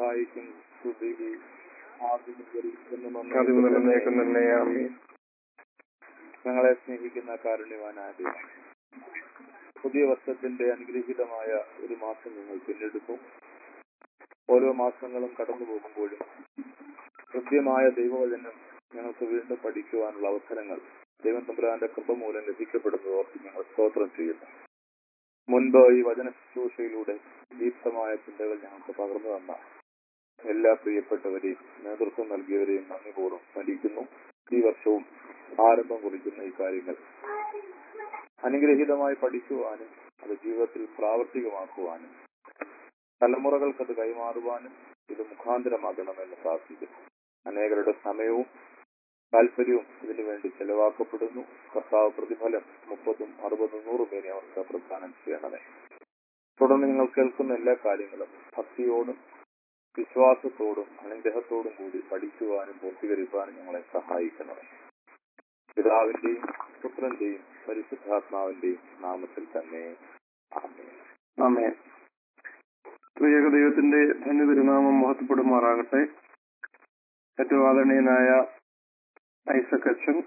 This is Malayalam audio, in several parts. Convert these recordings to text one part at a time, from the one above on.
സഹായിക്കും സ്തുതി ആദ്യം മുതൽ എന്നും അത് മുതൽ എന്നേക്കും തന്നെ ആമേൻ ഞങ്ങളെ സ്നേഹിക്കുന്ന കാരുണ്യവാനായ ദൈവം. പുതിയ വർഷത്തിന്റെ അനുഗ്രഹീതമായ ഒരു മാസം ഞങ്ങൾ പിന്നിടുന്നു ഓരോ മാസങ്ങളും കടന്നു പോകുമ്പോഴും കൃത്യമായ ദൈവവചനം ഞങ്ങൾക്ക് വീണ്ടും പഠിക്കുവാനുള്ള അവസരങ്ങൾ ദൈവം തമ്പുരാന്റെ കൃപ മൂലം ലഭിക്കപ്പെടുന്നത് ഓർത്ത് ഞങ്ങൾ സ്തോത്രം ചെയ്യുന്നു മുൻപ് ഈ വചന ശുശ്രൂഷയിലൂടെ ദീപ്തമായ ചിന്തകൾ ഞങ്ങൾക്ക് പകർന്നു തന്ന എല്ലാ പ്രിയപ്പെട്ടവരെയും നേതൃത്വം നൽകിയവരെയും നന്ദിപൂർവ്വം സ്മരിക്കുന്നു ഈ വർഷവും ആരംഭം കുറിക്കുന്ന ഈ കാര്യങ്ങൾ അനുഗ്രഹീതമായി പഠിക്കുവാനും അത് ജീവിതത്തിൽ പ്രാവർത്തികമാക്കുവാനും തലമുറകൾക്ക് അത് കൈമാറുവാനും ഇത് മുഖാന്തരമാകണമെന്ന് പ്രാർത്ഥിക്കുന്നു അനേകരുടെ സമയവും താല്പര്യവും ഇതിനു വേണ്ടി ചെലവാക്കപ്പെടുന്നു കർത്താവ് പ്രതിഫലം മുപ്പതും അറുപതും നൂറും പേരെ അവർക്ക് പ്രദാനം ചെയ്യണമേ തുടർന്ന് നിങ്ങൾ കേൾക്കുന്ന എല്ലാ കാര്യങ്ങളും ഭക്തിയോടും വിശ്വാസത്തോടും അനുഗ്രഹത്തോടും കൂടി പഠിക്കുവാനും പൂർത്തീകരിക്കുവാനും ഞങ്ങളെ സഹായിക്കണമേ പിതാവിന്റെയും പുത്രന്റെയും പരിശുദ്ധാത്മാവിന്റെയും നാമത്തിൽ തന്നെ ആമേൻ ആമേൻ ത്രിയേക ദൈവത്തിന്റെ ധന്യതിരുനാമം മഹത്വപ്പെടുമാറാകട്ടെ ഏറ്റവും ആദരണീയനായ ഐസക് അച്ഛൻ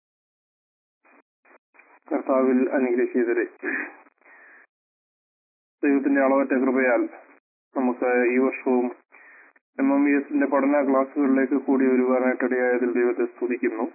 കർത്താവിൽ അനുഗ്രഹീതരെ ദൈവത്തിന്റെ അളവറ്റ കൃപയാൽ നമുക്ക് ഈ വർഷവും എം എം ബി എസിന്റെ പഠന ക്ലാസ്സുകളിലേക്ക് കൂടി വരുവാനായിട്ടിടയായതിൽ ദൈവത്തെ സ്തുതിക്കുന്നു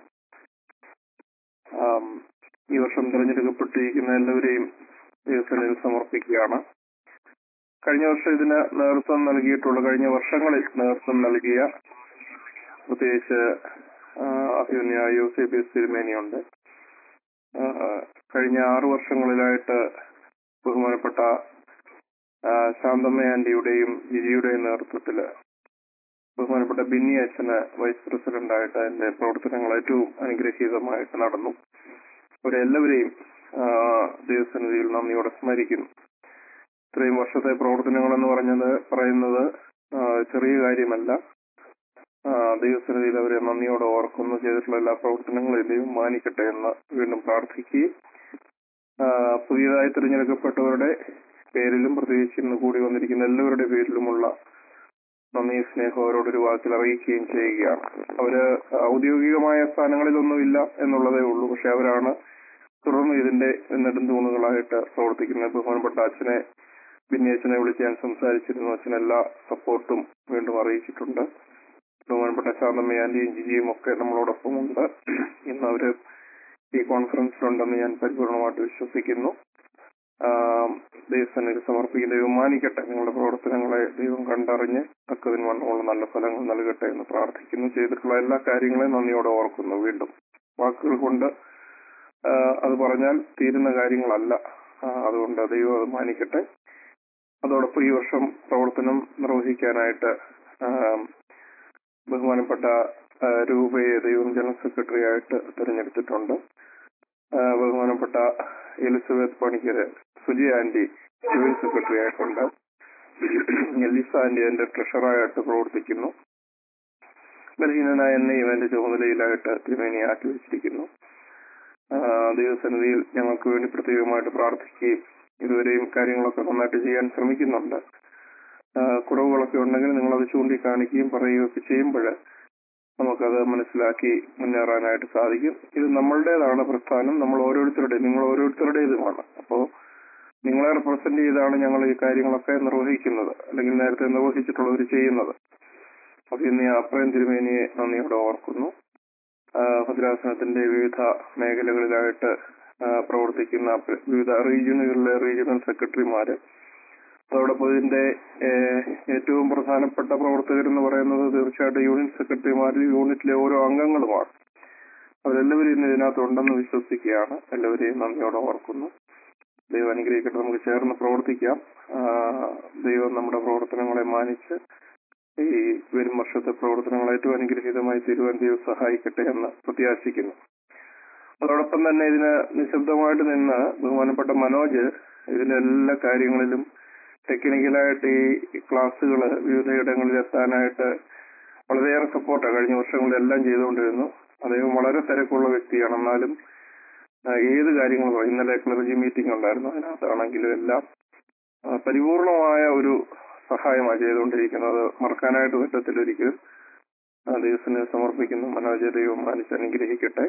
ആം, ഈ വർഷം തിരഞ്ഞെടുക്കപ്പെട്ടിരിക്കുന്ന എല്ലാവരെയും ദൈവത്തിൽ സമർപ്പിക്കുകയാണ് കഴിഞ്ഞ വർഷം ഇതിന് നേതൃത്വം നൽകിയിട്ടുള്ള കഴിഞ്ഞ വർഷങ്ങളിൽ നേതൃത്വം നൽകിയ പ്രത്യേകിച്ച് ആ, അഭിമന്യ യൂസേബി തിരുമേനിയുണ്ട് ആ, കഴിഞ്ഞ ആറു വർഷങ്ങളിലായിട്ട് ബഹുമാനപ്പെട്ട ആ, ശാന്തമ്മ ആന്റിയുടെയും ജിജിയുടെയും നേതൃത്വത്തില് ബഹുമാനപ്പെട്ട ബിന്നി അച്ഛന് വൈസ് പ്രസിഡന്റായിട്ട് അതിന്റെ പ്രവർത്തനങ്ങൾ ഏറ്റവും അനുഗ്രഹീതമായിട്ട് നടന്നു അവരെല്ലാവരെയും ആ, ദൈവസന്നിധിയിൽ നന്ദിയോടെ സ്മരിക്കുന്നു ഇത്രയും വർഷത്തെ പ്രവർത്തനങ്ങൾ എന്ന് പറഞ്ഞത് പറയുന്നത് ആ, ചെറിയ കാര്യമല്ല ആ, ദൈവസന്നിധിയിൽ അവരെ നന്ദിയോടെ ഓർക്കുന്നു ചെയ്തിട്ടുള്ള എല്ലാ പ്രവർത്തനങ്ങളും ദൈവം മാനിക്കട്ടെ എന്ന് വീണ്ടും പ്രാർത്ഥിക്കുകയും ആ, പുതിയതായി തിരഞ്ഞെടുക്കപ്പെട്ടവരുടെ പേരിലും പ്രത്യേകിച്ച് ഇന്ന് കൂടി വന്നിരിക്കുന്ന എല്ലാവരുടെ പേരിലുമുള്ള നന്ദി സ്നേഹം അവരോടൊരു വാക്കിൽ അറിയിക്കുകയും ചെയ്യുകയാണ് അവര് ഔദ്യോഗികമായ സ്ഥാനങ്ങളിലൊന്നുമില്ല എന്നുള്ളതേ ഉള്ളൂ പക്ഷെ അവരാണ് തുടർന്ന് ഇതിന്റെ നെടുന്തൂണുകളായിട്ട് പ്രവർത്തിക്കുന്ന ബഹുമാനപ്പെട്ട അച്ഛനെ പിന്നെ അച്ഛനെ വിളിച്ച് ഞാൻ സംസാരിച്ചിരുന്നു അച്ഛൻ എല്ലാ സപ്പോർട്ടും വീണ്ടും അറിയിച്ചിട്ടുണ്ട് ബഹുമാനപ്പെട്ട ശാന്തമ്മ ആന്റിയും ജിജിയും ഒക്കെ നമ്മളോടൊപ്പം ഉണ്ട് ഇന്ന് അവര് ഈ കോൺഫറൻസിലുണ്ടെന്ന് ഞാൻ പരിപൂർണമായിട്ട് വിശ്വസിക്കുന്നു ആം, ദൈവസന്നിധി സമർപ്പിക്കുന്ന ദൈവം മാനിക്കട്ടെ നിങ്ങളുടെ പ്രവർത്തനങ്ങളെ ദൈവം കണ്ടറിഞ്ഞ് തക്കതിന് വണ്ണമുള്ള നല്ല ഫലങ്ങൾ നൽകട്ടെ എന്ന് പ്രാർത്ഥിക്കുന്നു ചെയ്തിട്ടുള്ള എല്ലാ കാര്യങ്ങളെയും നന്ദിയോടെ ഓർക്കുന്നു വീണ്ടും വാക്കുകൾ കൊണ്ട് ആ, അത് പറഞ്ഞാൽ തീരുന്ന കാര്യങ്ങളല്ല ആ, അതുകൊണ്ട് ദൈവം അത് മാനിക്കട്ടെ അതോടൊപ്പം ഈ വർഷം പ്രവർത്തനം നിർവഹിക്കാനായിട്ട് ആം, ബഹുമാനപ്പെട്ട ആ, രൂപയെ ദൈവം ജനറൽ സെക്രട്ടറി ആയിട്ട് തിരഞ്ഞെടുത്തിട്ടുണ്ട് ആ, ബഹുമാനപ്പെട്ട Elizabeth Panicker Suji aunty joint secretary ആയിട്ടുണ്ട് എലിസ ആന്റി എന്റെ ട്രഷറായിട്ട് പ്രവർത്തിക്കുന്നു ബലഹീനനായ എന്നെയും എന്റെ ചുമതലയിലായിട്ട് തിരുമേനിയാക്കി വെച്ചിരിക്കുന്നു ആ, ദൈവസന്നിധിയിൽ ഞങ്ങൾക്ക് വേണ്ടി പ്രത്യേകമായിട്ട് പ്രാർത്ഥിക്കുകയും ഇതുവരെയും കാര്യങ്ങളൊക്കെ നന്നായിട്ട് ചെയ്യാൻ ശ്രമിക്കുന്നുണ്ട് ആ, കുറവുകളൊക്കെ ഉണ്ടെങ്കിൽ നിങ്ങളത് ചൂണ്ടിക്കാണിക്കുകയും പറയുകയൊക്കെ ചെയ്യുമ്പോൾ നമുക്കത് മനസ്സിലാക്കി മുന്നേറാനായിട്ട് സാധിക്കും ഇത് നമ്മളുടേതാണ് പ്രസ്ഥാനം നമ്മൾ ഓരോരുത്തരുടെയും നിങ്ങൾ ഓരോരുത്തരുടേതുമാണ് അപ്പോ നിങ്ങളെ റെപ്രസെന്റ് ചെയ്താണ് ഞങ്ങൾ ഈ കാര്യങ്ങളൊക്കെ നിർവഹിക്കുന്നത് അല്ലെങ്കിൽ നേരത്തെ നിർവഹിച്ചിട്ടുള്ളവർ ചെയ്യുന്നത് അപ്പൊ ഇന്ന് ഈ അപ്രയം തിരുമേനിയെ നന്ദിയോടെ ഓർക്കുന്നു ആ, ഭദ്രാസനത്തിന്റെ വിവിധ മേഖലകളിലായിട്ട് ആ, പ്രവർത്തിക്കുന്ന പ്ര- വിവിധ റീജിയനുകളിലെ റീജിയണൽ സെക്രട്ടറിമാര് അതോടൊപ്പം ഇതിന്റെ ഏഹ്, ഏറ്റവും പ്രധാനപ്പെട്ട പ്രവർത്തകരെന്ന് പറയുന്നത് തീർച്ചയായിട്ടും യൂണിറ്റ് സെക്രട്ടറിമാരും യൂണിറ്റിലെ ഓരോ അംഗങ്ങളുമാണ് അവരെല്ലാവരും ഇന്ന് ഇതിനകത്ത് ഉണ്ടെന്ന് വിശ്വസിക്കുകയാണ് എല്ലാവരെയും നന്ദിയോടെ ഓർക്കുന്നു ദൈവം അനുഗ്രഹിക്കട്ടെ നമുക്ക് ചേർന്ന് പ്രവർത്തിക്കാം ആ, ദൈവം നമ്മുടെ പ്രവർത്തനങ്ങളെ മാനിച്ച് ഈ വരും വർഷത്തെ പ്രവർത്തനങ്ങൾ ഏറ്റവും അനുഗ്രഹീതമായി തീരുവാൻ ദൈവം സഹായിക്കട്ടെ എന്ന് പ്രത്യാശിക്കുന്നു അതോടൊപ്പം തന്നെ ഇതിന് നിശബ്ദമായിട്ട് നിന്ന് ബഹുമാനപ്പെട്ട മനോജ് ഇതിന്റെ എല്ലാ കാര്യങ്ങളിലും ടെക്നിക്കലായിട്ട് ഈ ക്ലാസ്സുകൾ വിവിധയിടങ്ങളിൽ എത്താനായിട്ട് വളരെയേറെ സപ്പോർട്ടാണ് കഴിഞ്ഞ വർഷങ്ങളിലെല്ലാം ചെയ്തുകൊണ്ടിരുന്നു അദ്ദേഹം വളരെ തിരക്കുള്ള വ്യക്തിയാണ് എന്നാലും ആ, ഏത് കാര്യങ്ങളും ഇന്നലെ ക്ലർജി മീറ്റിംഗ് ഉണ്ടായിരുന്നു അതിനകത്താണെങ്കിലും എല്ലാം ആ, പരിപൂർണമായ ഒരു സഹായമാണ് ചെയ്തുകൊണ്ടിരിക്കുന്നത് മറക്കാനായിട്ട് പറ്റത്തില്ല ഒരിക്കലും ആ ദൈവത്തിന് സമർപ്പിക്കുന്നു മനോജ ദൈവം മാനിച്ച് അനുഗ്രഹിക്കട്ടെ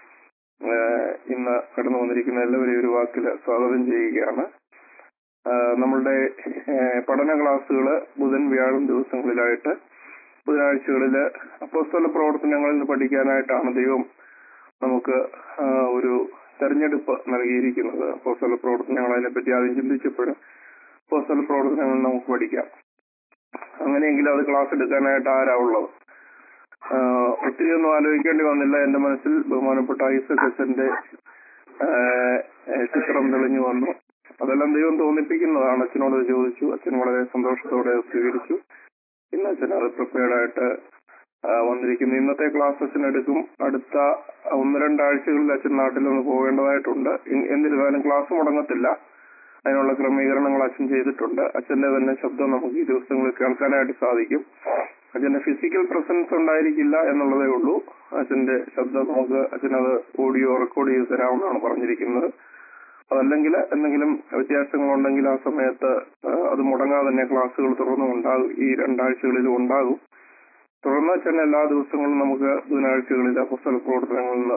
ഏഹ് ഇന്ന് കടന്നു വന്നിരിക്കുന്ന എല്ലാവരെയും ഒരു വാക്കിൽ സ്വാഗതം ചെയ്യുകയാണ് ആഹ് നമ്മളുടെ ഏഹ് പഠന ക്ലാസ്സുകൾ ബുധൻ വ്യാഴം ദിവസങ്ങളിലായിട്ട് ബുധനാഴ്ചകളില് അപ്പോസ്തല പ്രവർത്തനങ്ങളിൽ നിന്ന് പഠിക്കാനായിട്ടാണ് ദൈവം നമുക്ക് ആഹ് ഒരു തെരഞ്ഞെടുപ്പ് നൽകിയിരിക്കുന്നത് അപ്പോസ്തല പ്രവർത്തനങ്ങൾ അതിനെപ്പറ്റി ആദ്യം ചിന്തിച്ചപ്പോഴും അപ്പോസ്തല പ്രവർത്തനങ്ങൾ നമുക്ക് പഠിക്കാം അങ്ങനെയെങ്കിൽ അത് ക്ലാസ് എടുക്കാനായിട്ട് ആരാ ഉള്ളത് ആഹ് ഒത്തിരി ഒന്നും ആലോചിക്കേണ്ടി വന്നില്ല എന്റെ മനസ്സിൽ ബഹുമാനപ്പെട്ട ഐസക് അച്ഛന്റെ ആഹ് ഏഹ് ചിത്രം തെളിഞ്ഞു വന്നു അതെല്ലാം ദൈവം തോന്നിപ്പിക്കുന്നതാണ് അച്ഛനോട് അത് ചോദിച്ചു അച്ഛൻ വളരെ സന്തോഷത്തോടെ അത് സ്വീകരിച്ചു ഇന്ന് അച്ഛൻ അത് പ്രിപ്പയർഡ് ആയിട്ട് ആഹ് വന്നിരിക്കുന്നു ഇന്നത്തെ ക്ലാസ് അച്ഛൻ എടുക്കും അടുത്ത ഒന്ന് രണ്ടാഴ്ചകളിൽ അച്ഛൻ നാട്ടിലൊന്ന് പോകേണ്ടതായിട്ടുണ്ട് ഇൻ- എന്നിരുന്നാലും ക്ലാസ് മുടങ്ങത്തില്ല അതിനുള്ള ക്രമീകരണങ്ങൾ അച്ഛൻ ചെയ്തിട്ടുണ്ട് അച്ഛന്റെ തന്നെ ശബ്ദം നമുക്ക് ഈ ദിവസങ്ങളിൽ കേൾക്കാനായിട്ട് സാധിക്കും അച്ഛന്റെ ഫിസിക്കൽ പ്രസൻസ് ഉണ്ടായിരിക്കില്ല എന്നുള്ളതേ ഉള്ളൂ അച്ഛന്റെ ശബ്ദം നമുക്ക് അച്ഛനത് ഓഡിയോ റെക്കോർഡ് ചെയ്ത് തരാമെന്നാണ് പറഞ്ഞിരിക്കുന്നത് അതല്ലെങ്കിൽ എന്തെങ്കിലും വ്യത്യാസങ്ങളുണ്ടെങ്കിൽ ആ സമയത്ത് ആ, അത് മുടങ്ങാതെ തന്നെ ക്ലാസ്സുകൾ തുടർന്നും ഉണ്ടാകും ഈ രണ്ടാഴ്ചകളിലും ഉണ്ടാകും തുടർന്ന് അച്ഛൻ എല്ലാ ദിവസങ്ങളും നമുക്ക് ബുധനാഴ്ചകളിൽ പുസ്തക പ്രവർത്തനങ്ങളിൽ നിന്ന്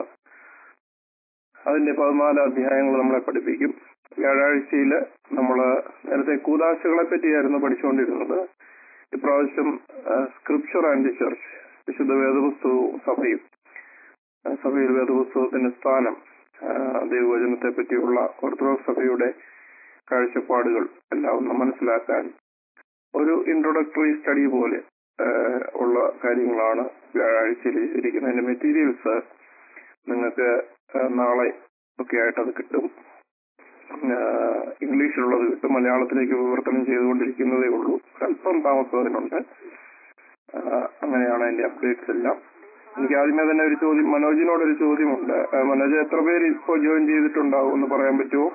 അതിന്റെ പതിനാല് അധ്യായങ്ങൾ നമ്മളെ പഠിപ്പിക്കും വ്യാഴാഴ്ചയിൽ നമ്മൾ നേരത്തെ കൂതാശകളെ പറ്റിയായിരുന്നു പഠിച്ചുകൊണ്ടിരുന്നത് ഇപ്രാവശ്യം സ്ക്രിപ്ചർ ആൻഡ് ചർച്ച് വിശുദ്ധ വേദപുസ്തകവും സഭയും ആ, സഭയിൽ വേദപുസ്തകത്തിന്റെ സ്ഥാനം ആ, ദൈവവചനത്തെ പറ്റിയുള്ള ഓർത്തഡോക്സ് സഭയുടെ കാഴ്ചപ്പാടുകൾ എല്ലാം ഒന്ന് മനസ്സിലാക്കാൻ ഒരു ഇൻട്രൊഡക്ടറി സ്റ്റഡി പോലെ ആ, ഉള്ള കാര്യങ്ങളാണ് വ്യാഴാഴ്ചയിൽ ഇരിക്കുന്ന അതിന്റെ മെറ്റീരിയൽസ് നിങ്ങൾക്ക് ആ, നാളെ ഒക്കെ ആയിട്ട് അത് കിട്ടും ആ, ഇംഗ്ലീഷിലുള്ളത് കിട്ടും മലയാളത്തിലേക്ക് വിവർത്തനം ചെയ്തുകൊണ്ടിരിക്കുന്നതേ ഉള്ളൂ അല്പം താമസം അതിനുണ്ട് ആ, അങ്ങനെയാണ് അതിന്റെ അപ്ഡേറ്റ്സ് എല്ലാം എനിക്ക് ആദ്യമേ തന്നെ ഒരു ചോദ്യം മനോജിനോട് ഒരു ചോദ്യമുണ്ട് ആ, മനോജ് എത്ര പേര് ഇപ്പോ ജോയിൻ ചെയ്തിട്ടുണ്ടാവും എന്ന് പറയാൻ പറ്റുമോ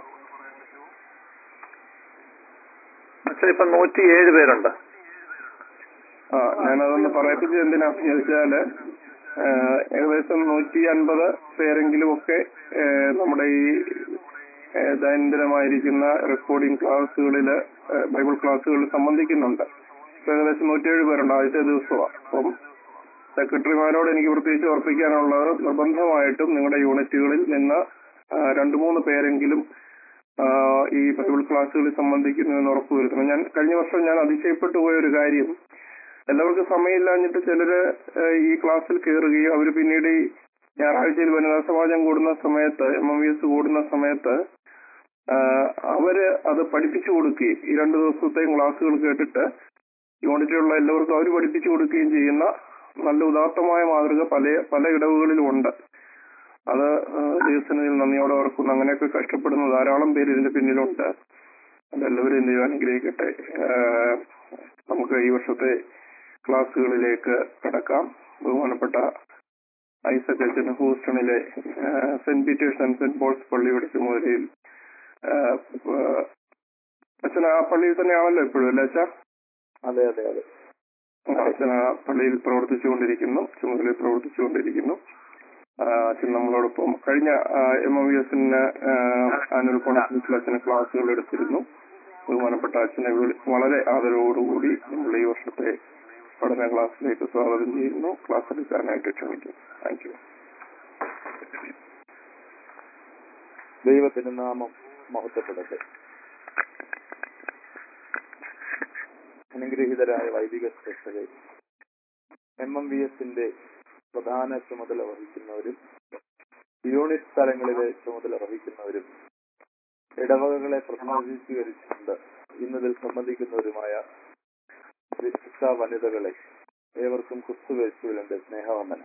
പക്ഷെ ഇപ്പൊ നൂറ്റിയേഴ് പേരുണ്ട് ആ ഞാനതൊന്ന് പറയിപ്പിച്ചത് എന്തിനാന്ന് ചോദിച്ചാല് ആ, ഏകദേശം നൂറ്റി അൻപത് പേരെങ്കിലും ഒക്കെ ആ, നമ്മുടെ ഈ ആ, ദൈനംദിനമായിരിക്കുന്ന റെക്കോർഡിംഗ് ക്ലാസ്സുകളില് ആ, ബൈബിൾ ക്ലാസ്സുകളിൽ സംബന്ധിക്കുന്നുണ്ട് ഇപ്പൊ ഏകദേശം നൂറ്റിയേഴ് പേരുണ്ട് ആദ്യത്തെ ദിവസമാണ് അപ്പം സെക്രട്ടറിമാരോട് എനിക്ക് പ്രത്യേകിച്ച് ഓർപ്പിക്കാനുള്ളത് നിർബന്ധമായിട്ടും നിങ്ങളുടെ യൂണിറ്റുകളിൽ നിന്ന് ആ, രണ്ടു മൂന്ന് പേരെങ്കിലും ആ, ഈ ബൈബിൾ ക്ലാസ്സുകളിൽ സംബന്ധിക്കുന്നു എന്ന് ഉറപ്പുവരുത്തണം ഞാൻ കഴിഞ്ഞ വർഷം ഞാൻ അതിശയപ്പെട്ടു പോയ ഒരു കാര്യം എല്ലാവർക്കും സമയമില്ലാഞ്ഞിട്ട് ചിലര് ആ, ഈ ക്ലാസ്സിൽ കയറുകയും അവർ പിന്നീട് ഈ ഞായറാഴ്ചയിൽ വനിതാ സമാജം കൂടുന്ന സമയത്ത് എം എം വി എസ് കൂടുന്ന സമയത്ത് ആ, അവര് അത് പഠിപ്പിച്ചു കൊടുക്കുകയും ഈ രണ്ടു ദിവസത്തെയും ക്ലാസ്സുകൾ കേട്ടിട്ട് യൂണിറ്റിലുള്ള എല്ലാവർക്കും അവർ പഠിപ്പിച്ചു കൊടുക്കുകയും ചെയ്യുന്ന നല്ല ഉദാത്തമായ മാതൃക പല പല ഇടവുകളിലും ഉണ്ട് അത് ദൈവസനയിൽ നന്ദിയോടെ ഓർക്കുന്നു അങ്ങനെയൊക്കെ കഷ്ടപ്പെടുന്ന ധാരാളം പേര് ഇതിന്റെ പിന്നിലുണ്ട് അതെല്ലാവരെയും ദൈവം അനുഗ്രഹിക്കട്ടെ ആഹ് നമുക്ക് ഈ വർഷത്തെ ക്ലാസ്സുകളിലേക്ക് കടക്കാം ബഹുമാനപ്പെട്ട ഐസക് അച്ഛൻ ഹൂസ്റ്റണിലെ ആഹ് saint Peter's and saint Paul's പള്ളിയുടെ ചുമതലയിൽ ആഹ് ആഹ് അച്ഛൻ ആ പള്ളിയിൽ തന്നെയാണല്ലോ ഇപ്പോഴും അല്ലേ അച്ഛാ അതെ അതെ അതെ അച്ഛൻ ആ പള്ളിയിൽ പ്രവർത്തിച്ചുകൊണ്ടിരിക്കുന്നു ചുമതലയിൽ പ്രവർത്തിച്ചുകൊണ്ടിരിക്കുന്നു ആ, അച്ഛൻ നമ്മളോടൊപ്പം കഴിഞ്ഞ എം എം വി എസിന് ആനുവൽ കോൺഫറൻസിൽ അച്ഛന് ക്ലാസ്സുകൾ എടുത്തിരുന്നു ബഹുമാനപ്പെട്ട അച്ഛനെ വിളി- വളരെ ആദരവോടുകൂടി നമ്മൾ ഈ വർഷത്തെ പഠന ക്ലാസ്സിലേക്ക് സ്വാഗതം ചെയ്യുന്നു ക്ലാസ് എടുക്കാനായിട്ട് ക്ഷണിക്കുന്നു താങ്ക് യു ദൈവത്തിന്റെ നാമം മഹത്വപ്പെടട്ടെ അനുഗ്രഹീതരായ വൈദിക ശ്രേഷ്ഠരെ എം എം വി എസിന്റെ പ്രധാന ചുമതല വഹിക്കുന്നവരും യൂണിറ്റ് തലങ്ങളിലെ ചുമതല വഹിക്കുന്നവരും ഇടവകകളെ പ്രതിനിധീകരിച്ചുകൊണ്ട് ഇന്നതിൽ സംബന്ധിക്കുന്നവരുമായ വിശിഷ്ട വനിതകളെ ഏവർക്കും ക്രിസ്തുവേശുവിൽ എന്റെ സ്നേഹവന്ദനം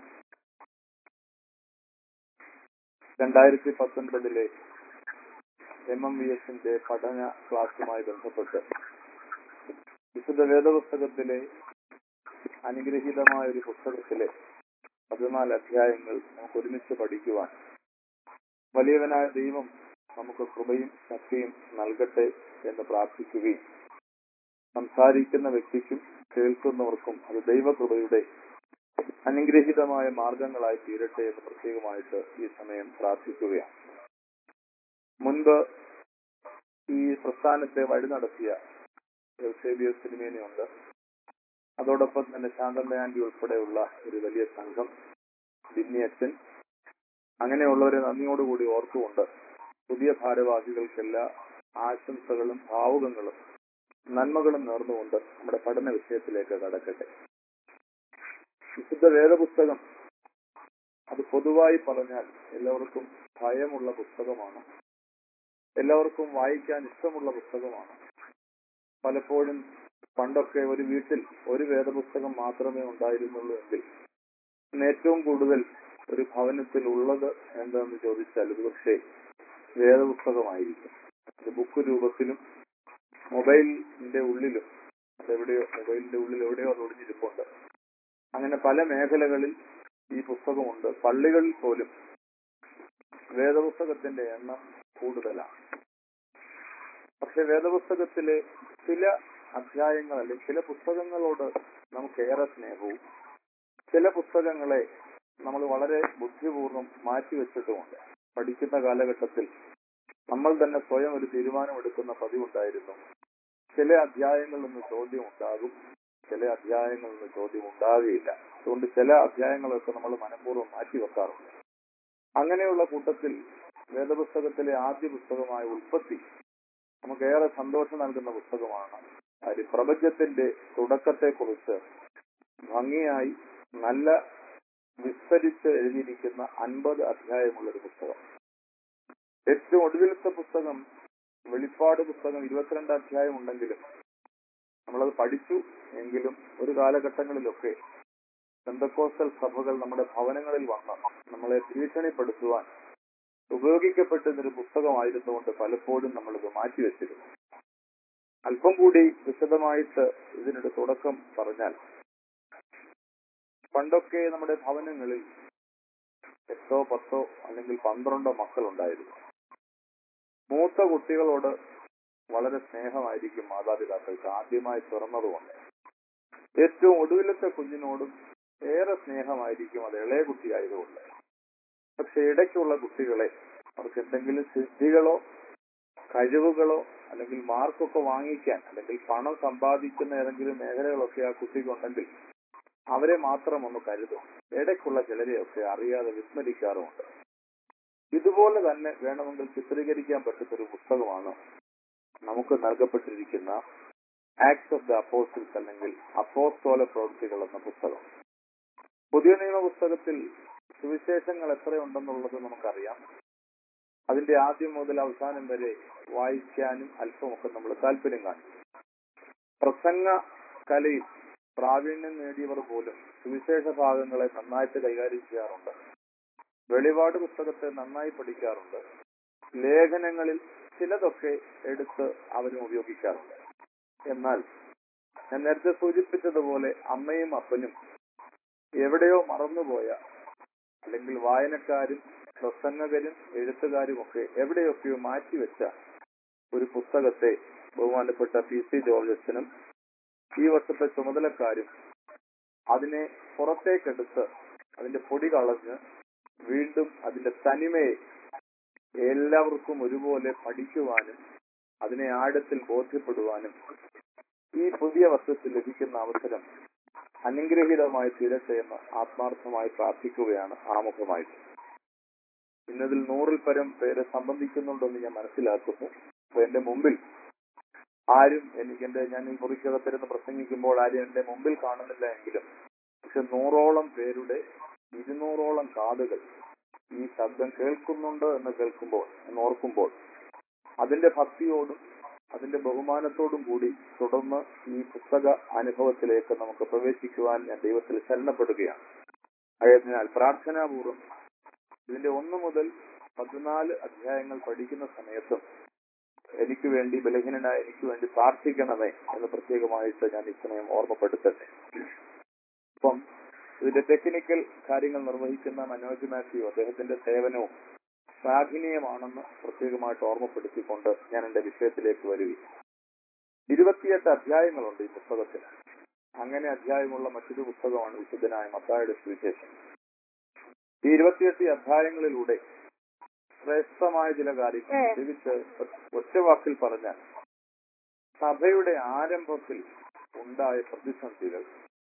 രണ്ടായിരത്തി പത്തൊൻപതിലെ എം എം വി എസിന്റെ പഠന ക്ലാസ്സുമായി ബന്ധപ്പെട്ട് വിശുദ്ധ വേദപുസ്തകത്തിലെ അനുഗ്രഹീതമായ ഒരു പുസ്തകത്തിലെ പതിനാല് അധ്യായങ്ങൾ നമുക്ക് ഒരുമിച്ച് പഠിക്കുവാൻ വലിയവനായ ദൈവം നമുക്ക് കൃപയും ശക്തിയും നൽകട്ടെ എന്ന് പ്രാർത്ഥിക്കുകയും സംസാരിക്കുന്ന വ്യക്തിക്കും കേൾക്കുന്നവർക്കും അത് ദൈവകൃപയുടെ അനുഗ്രഹീതമായ മാർഗങ്ങളായി തീരട്ടെ എന്ന് പ്രത്യേകമായിട്ട് ഈ സമയം പ്രാർത്ഥിക്കുകയാണ് മുൻപ് ഈ പ്രസ്ഥാനത്തെ വഴി നടത്തിയ എൽസേബിയസ് സിനിമേനയുണ്ട് അതോടൊപ്പം തന്നെ ശാന്തമ്മ ആന്റി ഉൾപ്പെടെയുള്ള ഒരു വലിയ സംഘം ബിന്നി അച്ഛൻ അങ്ങനെയുള്ളവരെ നന്ദിയോടുകൂടി ഓർത്തുകൊണ്ട് പുതിയ ഭാരവാഹികൾക്കെല്ലാ ആശംസകളും ഭാവുകങ്ങളും നന്മകളും നേർന്നുകൊണ്ട് നമ്മുടെ പഠന വിഷയത്തിലേക്ക് കടക്കട്ടെ വിശുദ്ധ വേദപുസ്തകം അത് പൊതുവായി പറഞ്ഞാൽ എല്ലാവർക്കും ഭയമുള്ള പുസ്തകമാണ് എല്ലാവർക്കും വായിക്കാൻ ഇഷ്ടമുള്ള പുസ്തകമാണ് പലപ്പോഴും പണ്ടൊക്കെ ഒരു വീട്ടിൽ ഒരു വേദപുസ്തകം മാത്രമേ ഉണ്ടായിരുന്നുള്ളൂ എങ്കിൽ ഇന്ന് ഏറ്റവും കൂടുതൽ ഒരു ഭവനത്തിൽ ഉള്ളത് എന്താണെന്ന് ചോദിച്ചാൽ ഇത് പക്ഷേ വേദപുസ്തകമായിരിക്കും അത് ബുക്ക് രൂപത്തിലും മൊബൈലിന്റെ ഉള്ളിലും അതെവിടെയോ മൊബൈലിന്റെ ഉള്ളിൽ എവിടെയോ അത് ഒളിഞ്ഞിരിപ്പുണ്ട് അങ്ങനെ പല മേഖലകളിൽ ഈ പുസ്തകമുണ്ട് പള്ളികളിൽ പോലും വേദപുസ്തകത്തിന്റെ എണ്ണം കൂടുതലാണ് പക്ഷെ വേദപുസ്തകത്തിലെ ചില അധ്യായങ്ങൾ അല്ലെങ്കിൽ ചില പുസ്തകങ്ങളോട് നമുക്ക് ഏറെ സ്നേഹവും ചില പുസ്തകങ്ങളെ നമ്മൾ വളരെ ബുദ്ധിപൂർവ്വം മാറ്റിവെച്ചിട്ടുമുണ്ട് പഠിക്കുന്ന കാലഘട്ടത്തിൽ നമ്മൾ തന്നെ സ്വയം ഒരു തീരുമാനമെടുക്കുന്ന പതിവുണ്ടായിരുന്നു ചില അധ്യായങ്ങളിൽ നിന്ന് ചോദ്യം ഉണ്ടാകും ചില അധ്യായങ്ങളിൽ നിന്ന് ചോദ്യം ഉണ്ടാകുകയില്ല അതുകൊണ്ട് ചില അധ്യായങ്ങളൊക്കെ നമ്മൾ മനഃപൂർവ്വം മാറ്റിവെക്കാറുണ്ട് അങ്ങനെയുള്ള കൂട്ടത്തിൽ വേദപുസ്തകത്തിലെ ആദ്യ പുസ്തകമായ ഉൽപ്പത്തി നമുക്കേറെ സന്തോഷം നൽകുന്ന പുസ്തകമാണ് അതിൽ പ്രപഞ്ചത്തിന്റെ തുടക്കത്തെക്കുറിച്ച് ഭംഗിയായി നല്ല വിസ്തരിച്ച് എഴുതിയിരിക്കുന്ന അൻപത് അധ്യായമുള്ള ഒരു പുസ്തകം ഏറ്റവും ഒടുവിലത്തെ പുസ്തകം വെളിപ്പാട് പുസ്തകം ഇരുപത്തിരണ്ട് അധ്യായം ഉണ്ടെങ്കിലും നമ്മളത് പഠിച്ചു എങ്കിലും ഒരു കാലഘട്ടങ്ങളിലൊക്കെ ബന്ധക്കോസ്റ്റൽ സഭകൾ നമ്മുടെ ഭവനങ്ങളിൽ വന്ന് നമ്മളെ ഭീഷണിപ്പെടുത്തുവാൻ ഉപയോഗിക്കപ്പെട്ടിരുന്നൊരു പുസ്തകമായിരുന്നുകൊണ്ട് പലപ്പോഴും നമ്മളിത് മാറ്റിവെച്ചിരുന്നു അല്പം കൂടി വിശദമായിട്ട് ഇതിനൊരു തുടക്കം പറഞ്ഞാൽ പണ്ടൊക്കെ നമ്മുടെ ഭവനങ്ങളിൽ എട്ടോ പത്തോ അല്ലെങ്കിൽ പന്ത്രണ്ടോ മക്കളുണ്ടായിരുന്നു മൂത്ത കുട്ടികളോട് വളരെ സ്നേഹമായിരിക്കും മാതാപിതാക്കൾക്ക് ആദ്യമായി തുറന്നതുകൊണ്ട് ഏറ്റവും ഒടുവിലത്തെ കുഞ്ഞിനോടും ഏറെ സ്നേഹമായിരിക്കും അത് ഇളയ കുട്ടിയായതുകൊണ്ട് പക്ഷെ ഇടയ്ക്കുള്ള കുട്ടികളെ അവർക്ക് എന്തെങ്കിലും സിദ്ധികളോ കഴിവുകളോ അല്ലെങ്കിൽ മാർക്കൊക്കെ വാങ്ങിക്കാൻ അല്ലെങ്കിൽ പണം സമ്പാദിക്കുന്ന ഏതെങ്കിലും മേഖലകളൊക്കെ ആ കുട്ടിക്കുണ്ടെങ്കിൽ അവരെ മാത്രം ഒന്ന് കരുതും ഇടയ്ക്കുള്ള ചിലരെയൊക്കെ അറിയാതെ വിസ്മരിക്കാറുമുണ്ട് ഇതുപോലെ തന്നെ വേണമെങ്കിൽ ചിത്രീകരിക്കാൻ പറ്റുന്ന ഒരു പുസ്തകമാണ് നമുക്ക് നൽകപ്പെട്ടിരിക്കുന്ന ആക്ട്സ് ഓഫ് ദ അപ്പോസിൽസ് അല്ലെങ്കിൽ അപ്പോസ്തോല പ്രവൃത്തികൾ എന്ന പുസ്തകം പുതിയ നിയമ പുസ്തകത്തിൽ സുവിശേഷങ്ങൾ എത്രയുണ്ടെന്നുള്ളത് നമുക്കറിയാം അതിന്റെ ആദ്യം മുതൽ അവസാനം വരെ വായിക്കാനും അല്പമൊക്കെ നമ്മൾ താല്പര്യം കാണിക്കും പ്രസംഗ കലയിൽ പ്രാവീണ്യം നേടിയവർ പോലും സുവിശേഷ ഭാഗങ്ങളെ നന്നായിട്ട് കൈകാര്യം ചെയ്യാറുണ്ട് വെളിപാട് പുസ്തകത്തെ നന്നായി പഠിക്കാറുണ്ട് ലേഖനങ്ങളിൽ ചിലതൊക്കെ എടുത്ത് അവരും ഉപയോഗിക്കാറുണ്ട് എന്നാൽ ഞാൻ നേരത്തെ സൂചിപ്പിച്ചതുപോലെ അമ്മയും അപ്പനും എവിടെയോ മറന്നുപോയ അല്ലെങ്കിൽ വായനക്കാരും പ്രസംഗകരും എഴുത്തുകാരും ഒക്കെ എവിടെയൊക്കെയോ മാറ്റിവെച്ച ഒരു പുസ്തകത്തെ ബഹുമാനപ്പെട്ട പി സി ജോർജസിനും ഈ വർഷത്തെ ചുമതലക്കാരും അതിനെ പുറത്തേക്കെടുത്ത് അതിന്റെ പൊടി കളഞ്ഞ് വീണ്ടും അതിന്റെ തനിമയെ എല്ലാവർക്കും ഒരുപോലെ പഠിക്കുവാനും അതിനെ ആഴത്തിൽ ബോധ്യപ്പെടുവാനും ഈ പുതിയ വർഷത്തിൽ ലഭിക്കുന്ന അവസരം അനുഗ്രഹീതമായി തീരട്ടെ എന്ന് ആത്മാർത്ഥമായി പ്രാർത്ഥിക്കുകയാണ് ആമുഖമായിട്ട് ഇന്നതിൽ നൂറിൽ പരം പേരെ സംബന്ധിക്കുന്നുണ്ടെന്ന് ഞാൻ മനസ്സിലാക്കുന്നു അപ്പൊ എന്റെ മുമ്പിൽ ആരും എനിക്ക് എന്റെ ഞാൻ ഈ മുറിക്കകത്തിരുന്ന് പ്രസംഗിക്കുമ്പോൾ ആരും എന്റെ മുമ്പിൽ കാണുന്നില്ല എങ്കിലും പക്ഷെ നൂറോളം പേരുടെ ഇരുന്നൂറോളം കാതുകൾ ഈ ശബ്ദം കേൾക്കുന്നുണ്ട് എന്ന് കേൾക്കുമ്പോൾ എന്ന് ഓർക്കുമ്പോൾ അതിന്റെ ഭക്തിയോടും അതിന്റെ ബഹുമാനത്തോടും കൂടി തുടർന്ന് ഈ പുസ്തക അനുഭവത്തിലേക്ക് നമുക്ക് പ്രവേശിക്കുവാൻ ഞാൻ ദൈവത്തിൽ ശരണപ്പെടുകയാണ് ആയതിനാൽ പ്രാർത്ഥനാപൂർവ്വം ഇതിന്റെ ഒന്ന് മുതൽ പതിനാല് അധ്യായങ്ങൾ പഠിക്കുന്ന സമയത്തും എനിക്ക് വേണ്ടി ബലഹീനനായ എനിക്ക് വേണ്ടി പ്രാർത്ഥിക്കണമേ എന്ന് പ്രത്യേകമായിട്ട് ഞാൻ ഈ സമയം ഓർമ്മപ്പെടുത്തട്ടെ അപ്പം ഇതിന്റെ ടെക്നിക്കൽ കാര്യങ്ങൾ നിർവഹിക്കുന്ന മനോജ് മാത്യു അദ്ദേഹത്തിന്റെ സേവനവും ശ്ലാഘനീയമാണെന്ന് പ്രത്യേകമായിട്ട് ഓർമ്മപ്പെടുത്തിക്കൊണ്ട് ഞാൻ എന്റെ വിഷയത്തിലേക്ക് വരികയും ഇരുപത്തിയെട്ട് അധ്യായങ്ങളുണ്ട് ഈ പുസ്തകത്തിന് അങ്ങനെ അധ്യായമുള്ള മറ്റൊരു പുസ്തകമാണ് വിശുദ്ധനായ മത്തായുടെ സുവിശേഷം ഈ ഇരുപത്തിയെട്ട് അധ്യായങ്ങളിലൂടെ ശ്രേഷ്ഠമായ ചില കാര്യങ്ങൾ പ്രത്യേകിച്ച് ഒറ്റ വാക്കിൽ പറഞ്ഞാൽ സഭയുടെ ആരംഭത്തിൽ ഉണ്ടായ പ്രതിസന്ധികൾ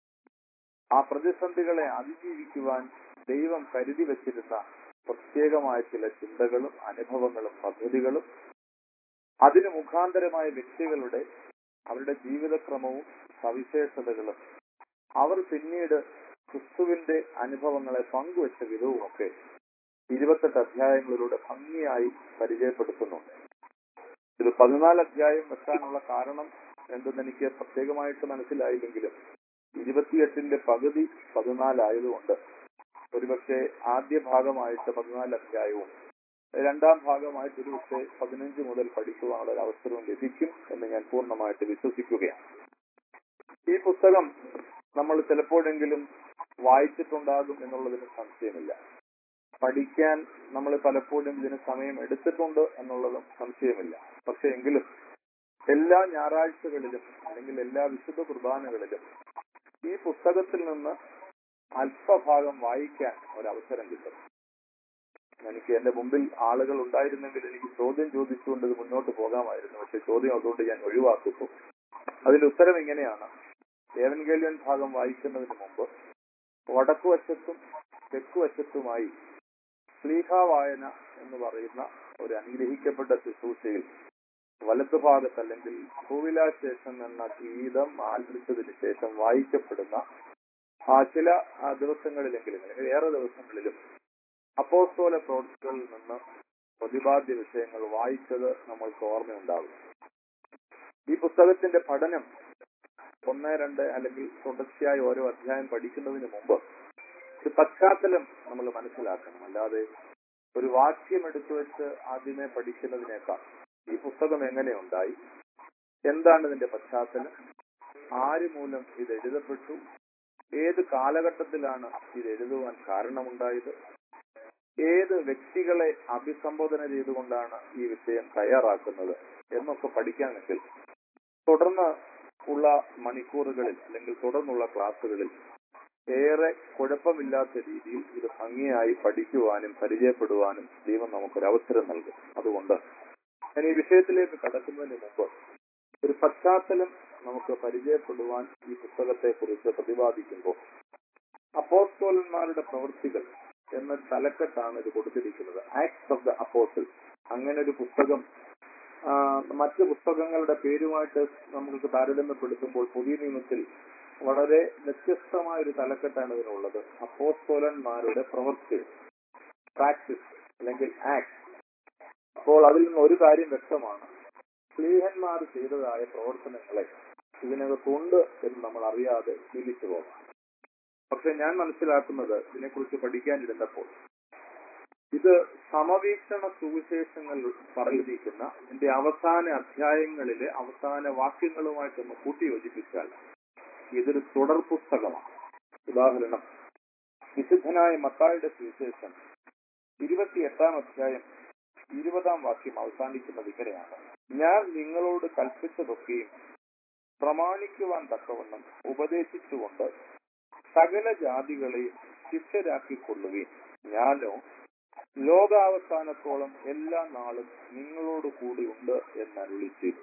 ആ പ്രതിസന്ധികളെ അതിജീവിക്കുവാൻ ദൈവം കരുതി വച്ചിരുന്ന പ്രത്യേകമായ ചില ചിന്തകളും അനുഭവങ്ങളും പദ്ധതികളും അതിന് മുഖാന്തരമായ വ്യക്തികളുടെ അവരുടെ ജീവിതക്രമവും സവിശേഷതകളും അവർ പിന്നീട് ക്രിസ്തുവിന്റെ അനുഭവങ്ങളെ പങ്കുവച്ച വിധവുമൊക്കെ ഇരുപത്തെട്ട് അധ്യായങ്ങളിലൂടെ ഭംഗിയായി പരിചയപ്പെടുത്തുന്നുണ്ട് ഇത് പതിനാല് അധ്യായം വെക്കാനുള്ള കാരണം എന്തെന്ന് എനിക്ക് പ്രത്യേകമായിട്ട് മനസ്സിലായില്ലെങ്കിലും ഇരുപത്തിയെട്ടിന്റെ പകുതി പതിനാലായതുകൊണ്ട് ഒരുപക്ഷെ ആദ്യ ഭാഗമായിട്ട് പതിനാല് അധ്യായവും രണ്ടാം ഭാഗമായിട്ട് ഒരുപക്ഷെ പതിനഞ്ച് മുതൽ പഠിക്കുവാനുള്ള ഒരു അവസരവും ലഭിക്കും എന്ന് ഞാൻ പൂർണ്ണമായിട്ട് വിശ്വസിക്കുകയാണ് ഈ പുസ്തകം നമ്മൾ ചിലപ്പോഴെങ്കിലും വായിച്ചിട്ടുണ്ടാകും എന്നുള്ളതിന് സംശയമില്ല പഠിക്കാൻ നമ്മൾ പലപ്പോഴും ഇതിന് സമയം എടുത്തിട്ടുണ്ട് എന്നുള്ളതും സംശയമില്ല പക്ഷെ എങ്കിലും എല്ലാ ഞായറാഴ്ചകളിലും അല്ലെങ്കിൽ എല്ലാ വിശുദ്ധ കുർബാനകളിലും ഈ പുസ്തകത്തിൽ നിന്ന് അല്പഭാഗം വായിക്കാൻ ഒരവസരം കിട്ടും എനിക്ക് എന്റെ മുമ്പിൽ ആളുകൾ ഉണ്ടായിരുന്നെങ്കിൽ എനിക്ക് ചോദ്യം ചോദിച്ചുകൊണ്ട് ഇത് മുന്നോട്ട് പോകാമായിരുന്നു പക്ഷെ ചോദ്യം അതുകൊണ്ട് ഞാൻ ഒഴിവാക്കുന്നു അതിന്റെ ഉത്തരം ഇങ്ങനെയാണ് ഏവൻഗേലിയൻ ഭാഗം വായിക്കുന്നതിന് മുമ്പ് വടക്കുവശത്തും തെക്കുവശത്തുമായി സ്ലീഹ വായന എന്ന് പറയുന്ന ഒരു അനുഗ്രഹിക്കപ്പെട്ട ശുശ്രൂഷയിൽ വലത്തുഭാഗത്ത് അല്ലെങ്കിൽ ഭൂവിലാശേഷം എന്ന ഗീതം ആലപിച്ചതിന് ശേഷം വായിക്കപ്പെടുന്ന ആ ചില ആ ദിവസങ്ങളിലെങ്കിലും അല്ലെങ്കിൽ ഏറെ ദിവസങ്ങളിലും അപ്പോസ്തോല പ്രവൃത്തികളിൽ നിന്ന് പ്രതിപാദ്യ വിഷയങ്ങൾ വായിച്ചത് നമ്മൾക്ക് ഓർമ്മയുണ്ടാകും ഈ പുസ്തകത്തിന്റെ പഠനം ഒന്ന് രണ്ട് അല്ലെങ്കിൽ തുടർച്ചയായി ഓരോ അധ്യായം പഠിക്കുന്നതിന് മുമ്പ് ഒരു പശ്ചാത്തലം നമ്മൾ മനസ്സിലാക്കണം അല്ലാതെ ഒരു വാക്യം എടുത്തു വെച്ച് ആദ്യമേ പഠിക്കുന്നതിനേക്കാൾ ഈ പുസ്തകം എങ്ങനെ ഉണ്ടായി എന്താണ് ഇതിന്റെ പശ്ചാത്തലം ആര് മൂലം ഇത് എഴുതപ്പെട്ടു ഏത് കാലഘട്ടത്തിലാണ് ഇത് എഴുതുവാൻ കാരണമുണ്ടായത് ഏത് വ്യക്തികളെ അഭിസംബോധന ചെയ്തുകൊണ്ടാണ് ഈ വിഷയം തയ്യാറാക്കുന്നത് എന്നൊക്കെ പഠിക്കാമെങ്കിൽ തുടർന്ന് ഉള്ള മണിക്കൂറുകളിൽ അല്ലെങ്കിൽ തുടർന്നുള്ള ക്ലാസ്സുകളിൽ ഏറെ കുഴപ്പമില്ലാത്ത രീതിയിൽ ഇത് ഭംഗിയായി പഠിക്കുവാനും പരിചയപ്പെടുവാനും ദൈവം നമുക്കൊരു അവസരം നൽകും അതുകൊണ്ട് ഞാൻ ഈ വിഷയത്തിലേക്ക് കടക്കുന്നതിന് മുമ്പ് ഒരു പശ്ചാത്തലം നമുക്ക് പരിചയപ്പെടുവാൻ ഈ പുസ്തകത്തെ കുറിച്ച് പ്രതിപാദിക്കുമ്പോൾ അപ്പോസ്തോലന്മാരുടെ പ്രവൃത്തികൾ എന്ന തലക്കെട്ടാണ് ഇത് കൊടുത്തിരിക്കുന്നത് ആക്ട്സ് ഓഫ് ദ അപ്പോസിൽ അങ്ങനെ ഒരു പുസ്തകം ആ, മറ്റ് പുസ്തകങ്ങളുടെ പേരുമായിട്ട് നമുക്ക് താരതമ്യപ്പെടുത്തുമ്പോൾ പുതിയ നിയമത്തിൽ വളരെ വ്യത്യസ്തമായ ഒരു തലക്കെട്ടാണ് ഇതിനുള്ളത് അപ്പോസ്തോലന്മാരുടെ പ്രവൃത്തി പ്രാക്ടീസ് അല്ലെങ്കിൽ ആക്ട് അപ്പോൾ അതിൽ നിന്ന് ഒരു കാര്യം വ്യക്തമാണ് സ്ത്രീഹന്മാർ ചെയ്തതായ പ്രവർത്തനങ്ങളെ ഇതിനകത്തുണ്ട് എന്ന് നമ്മൾ അറിയാതെ ശീലിച്ചു പോകാം പക്ഷെ ഞാൻ മനസ്സിലാക്കുന്നത് ഇതിനെക്കുറിച്ച് പഠിക്കാനിരുന്നപ്പോൾ ഇത് സമവീക്ഷണ സുവിശേഷങ്ങൾ പറഞ്ഞിരിക്കുന്ന ഇതിന്റെ അവസാന അധ്യായങ്ങളിലെ അവസാന വാക്യങ്ങളുമായിട്ടൊന്ന് കൂട്ടിയോജിപ്പിച്ചാൽ ഇതൊരു തുടർ പുസ്തകമാണ് ഉദാഹരണം വിശുദ്ധനായ മത്തായുടെ സുവിശേഷം ഇരുപത്തിയെട്ടാം അധ്യായം ഇരുപതാം വാക്യം അവസാനിക്കുന്നത് ഇങ്ങനെയാണ് ഞാൻ നിങ്ങളോട് കൽപ്പിച്ചതൊക്കെയും പ്രമാണിക്കുവാൻ തക്കവണ്ണം ഉപദേശിച്ചുകൊണ്ട് സകല ജാതികളെയും ശിഷ്യരാക്കിക്കൊള്ളുകയും ഞാനോ ലോകാവസാനത്തോളം എല്ലാ നാളും നിങ്ങളോട് കൂടിയുണ്ട് എന്ന് അരുളി ചെയ്തു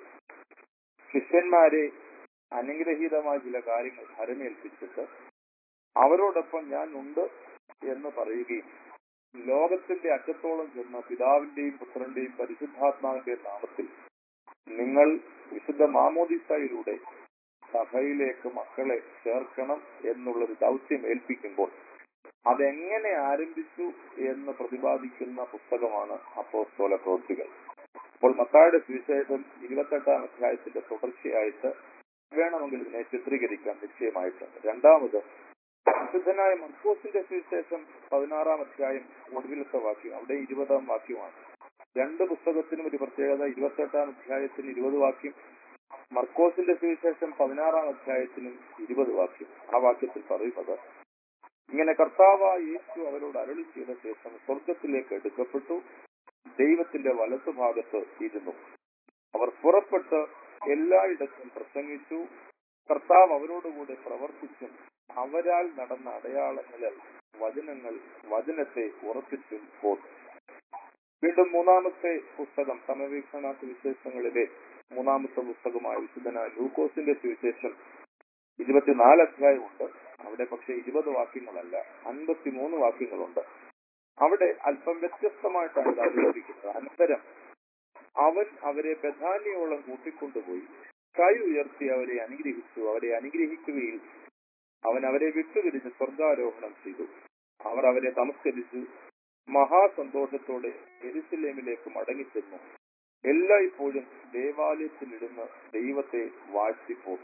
ശിഷ്യന്മാരെ അനുഗ്രഹീതമായ ചില കാര്യങ്ങൾ ഭരമേൽപ്പിച്ചിട്ട് അവരോടൊപ്പം ഞാൻ ഉണ്ട് എന്ന് പറയുകയും ലോകത്തിന്റെ അറ്റത്തോളം ചെന്ന പിതാവിന്റെയും പുത്രന്റെയും പരിശുദ്ധാത്മാവിന്റെയും നാമത്തിൽ നിങ്ങൾ വിശുദ്ധ മാമോദിസയിലൂടെ സഭയിലേക്ക് മക്കളെ ചേർക്കണം എന്നുള്ളൊരു ദൗത്യം ഏൽപ്പിക്കുമ്പോൾ അതെങ്ങനെ ആരംഭിച്ചു എന്ന് പ്രതിപാദിക്കുന്ന പുസ്തകമാണ് അപ്പോസ്തോല പ്രവൃത്തികൾ അപ്പോൾ മത്തായുടെ സുവിശേഷം ഇരുപത്തെട്ടാം അധ്യായത്തിന്റെ തുടർച്ചയായിട്ട് വേണമെങ്കിൽ ഇതിനെ ചിത്രീകരിക്കാൻ നിശ്ചയമായിട്ടുണ്ട് രണ്ടാമത് വിശുദ്ധനായ മർക്കോസിന്റെ സുവിശേഷം പതിനാറാം അധ്യായം ഒടുവിലത്തെ വാക്യം അവിടെ ഇരുപതാം വാക്യമാണ് രണ്ട് പുസ്തകത്തിനും ഒരു പ്രത്യേകത ഇരുപത്തെട്ടാം അധ്യായത്തിന് ഇരുപത് വാക്യം മർക്കോസിന്റെ സുവിശേഷം പതിനാറാം അധ്യായത്തിനും ഇരുപത് വാക്യം ആ വാക്യത്തിൽ പറയുന്നത് ഇങ്ങനെ കർത്താവായ യേശു അവരോട് അരളി ചെയ്ത ശേഷം സ്വർഗത്തിലേക്ക് എടുക്കപ്പെട്ടു ദൈവത്തിന്റെ വലത്തുഭാഗത്ത് ഇരുന്നു അവർ പുറപ്പെട്ട് എല്ലായിടത്തും പ്രസംഗിച്ചു കർത്താവ് അവരോടുകൂടെ പ്രവർത്തിച്ചും അവരാൽ നടന്ന അടയാളങ്ങളിൽ വചനങ്ങൾ വചനത്തെ ഉറപ്പിച്ചും പോന്നു വീണ്ടും മൂന്നാമത്തെ പുസ്തകം സമവീക്ഷണ സുവിശേഷങ്ങളിലെ മൂന്നാമത്തെ പുസ്തകമായ വിശുദ്ധനായ ലൂക്കോസിന്റെ സുവിശേഷം ഇരുപത്തിനാല് അധ്യായമുണ്ട് അവിടെ പക്ഷെ ഇരുപത് വാക്യങ്ങളല്ല അൻപത്തിമൂന്ന് വാക്യങ്ങളുണ്ട് അവിടെ അല്പം വ്യത്യസ്തമായിട്ടാണ് ഇത് അവതരിപ്പിക്കുന്നത് അനന്തരം അവൻ അവരെ ബഥാനിയോളം കൂട്ടിക്കൊണ്ടുപോയി കൈ ഉയർത്തി അവരെ അനുഗ്രഹിച്ചു അവരെ അനുഗ്രഹിക്കുകയിൽ അവൻ അവരെ വിട്ടുപിരിഞ്ഞ് സ്വർഗാരോഹണം ചെയ്തു അവർ അവരെ നമസ്കരിച്ചു മഹാസന്തോഷത്തോടെ എരുസലേമിലേക്ക് മടങ്ങിച്ചെന്നു എല്ലായ്പ്പോഴും ദേവാലയത്തിലിരുന്ന് ദൈവത്തെ വാഴ്ത്തിപ്പോന്നു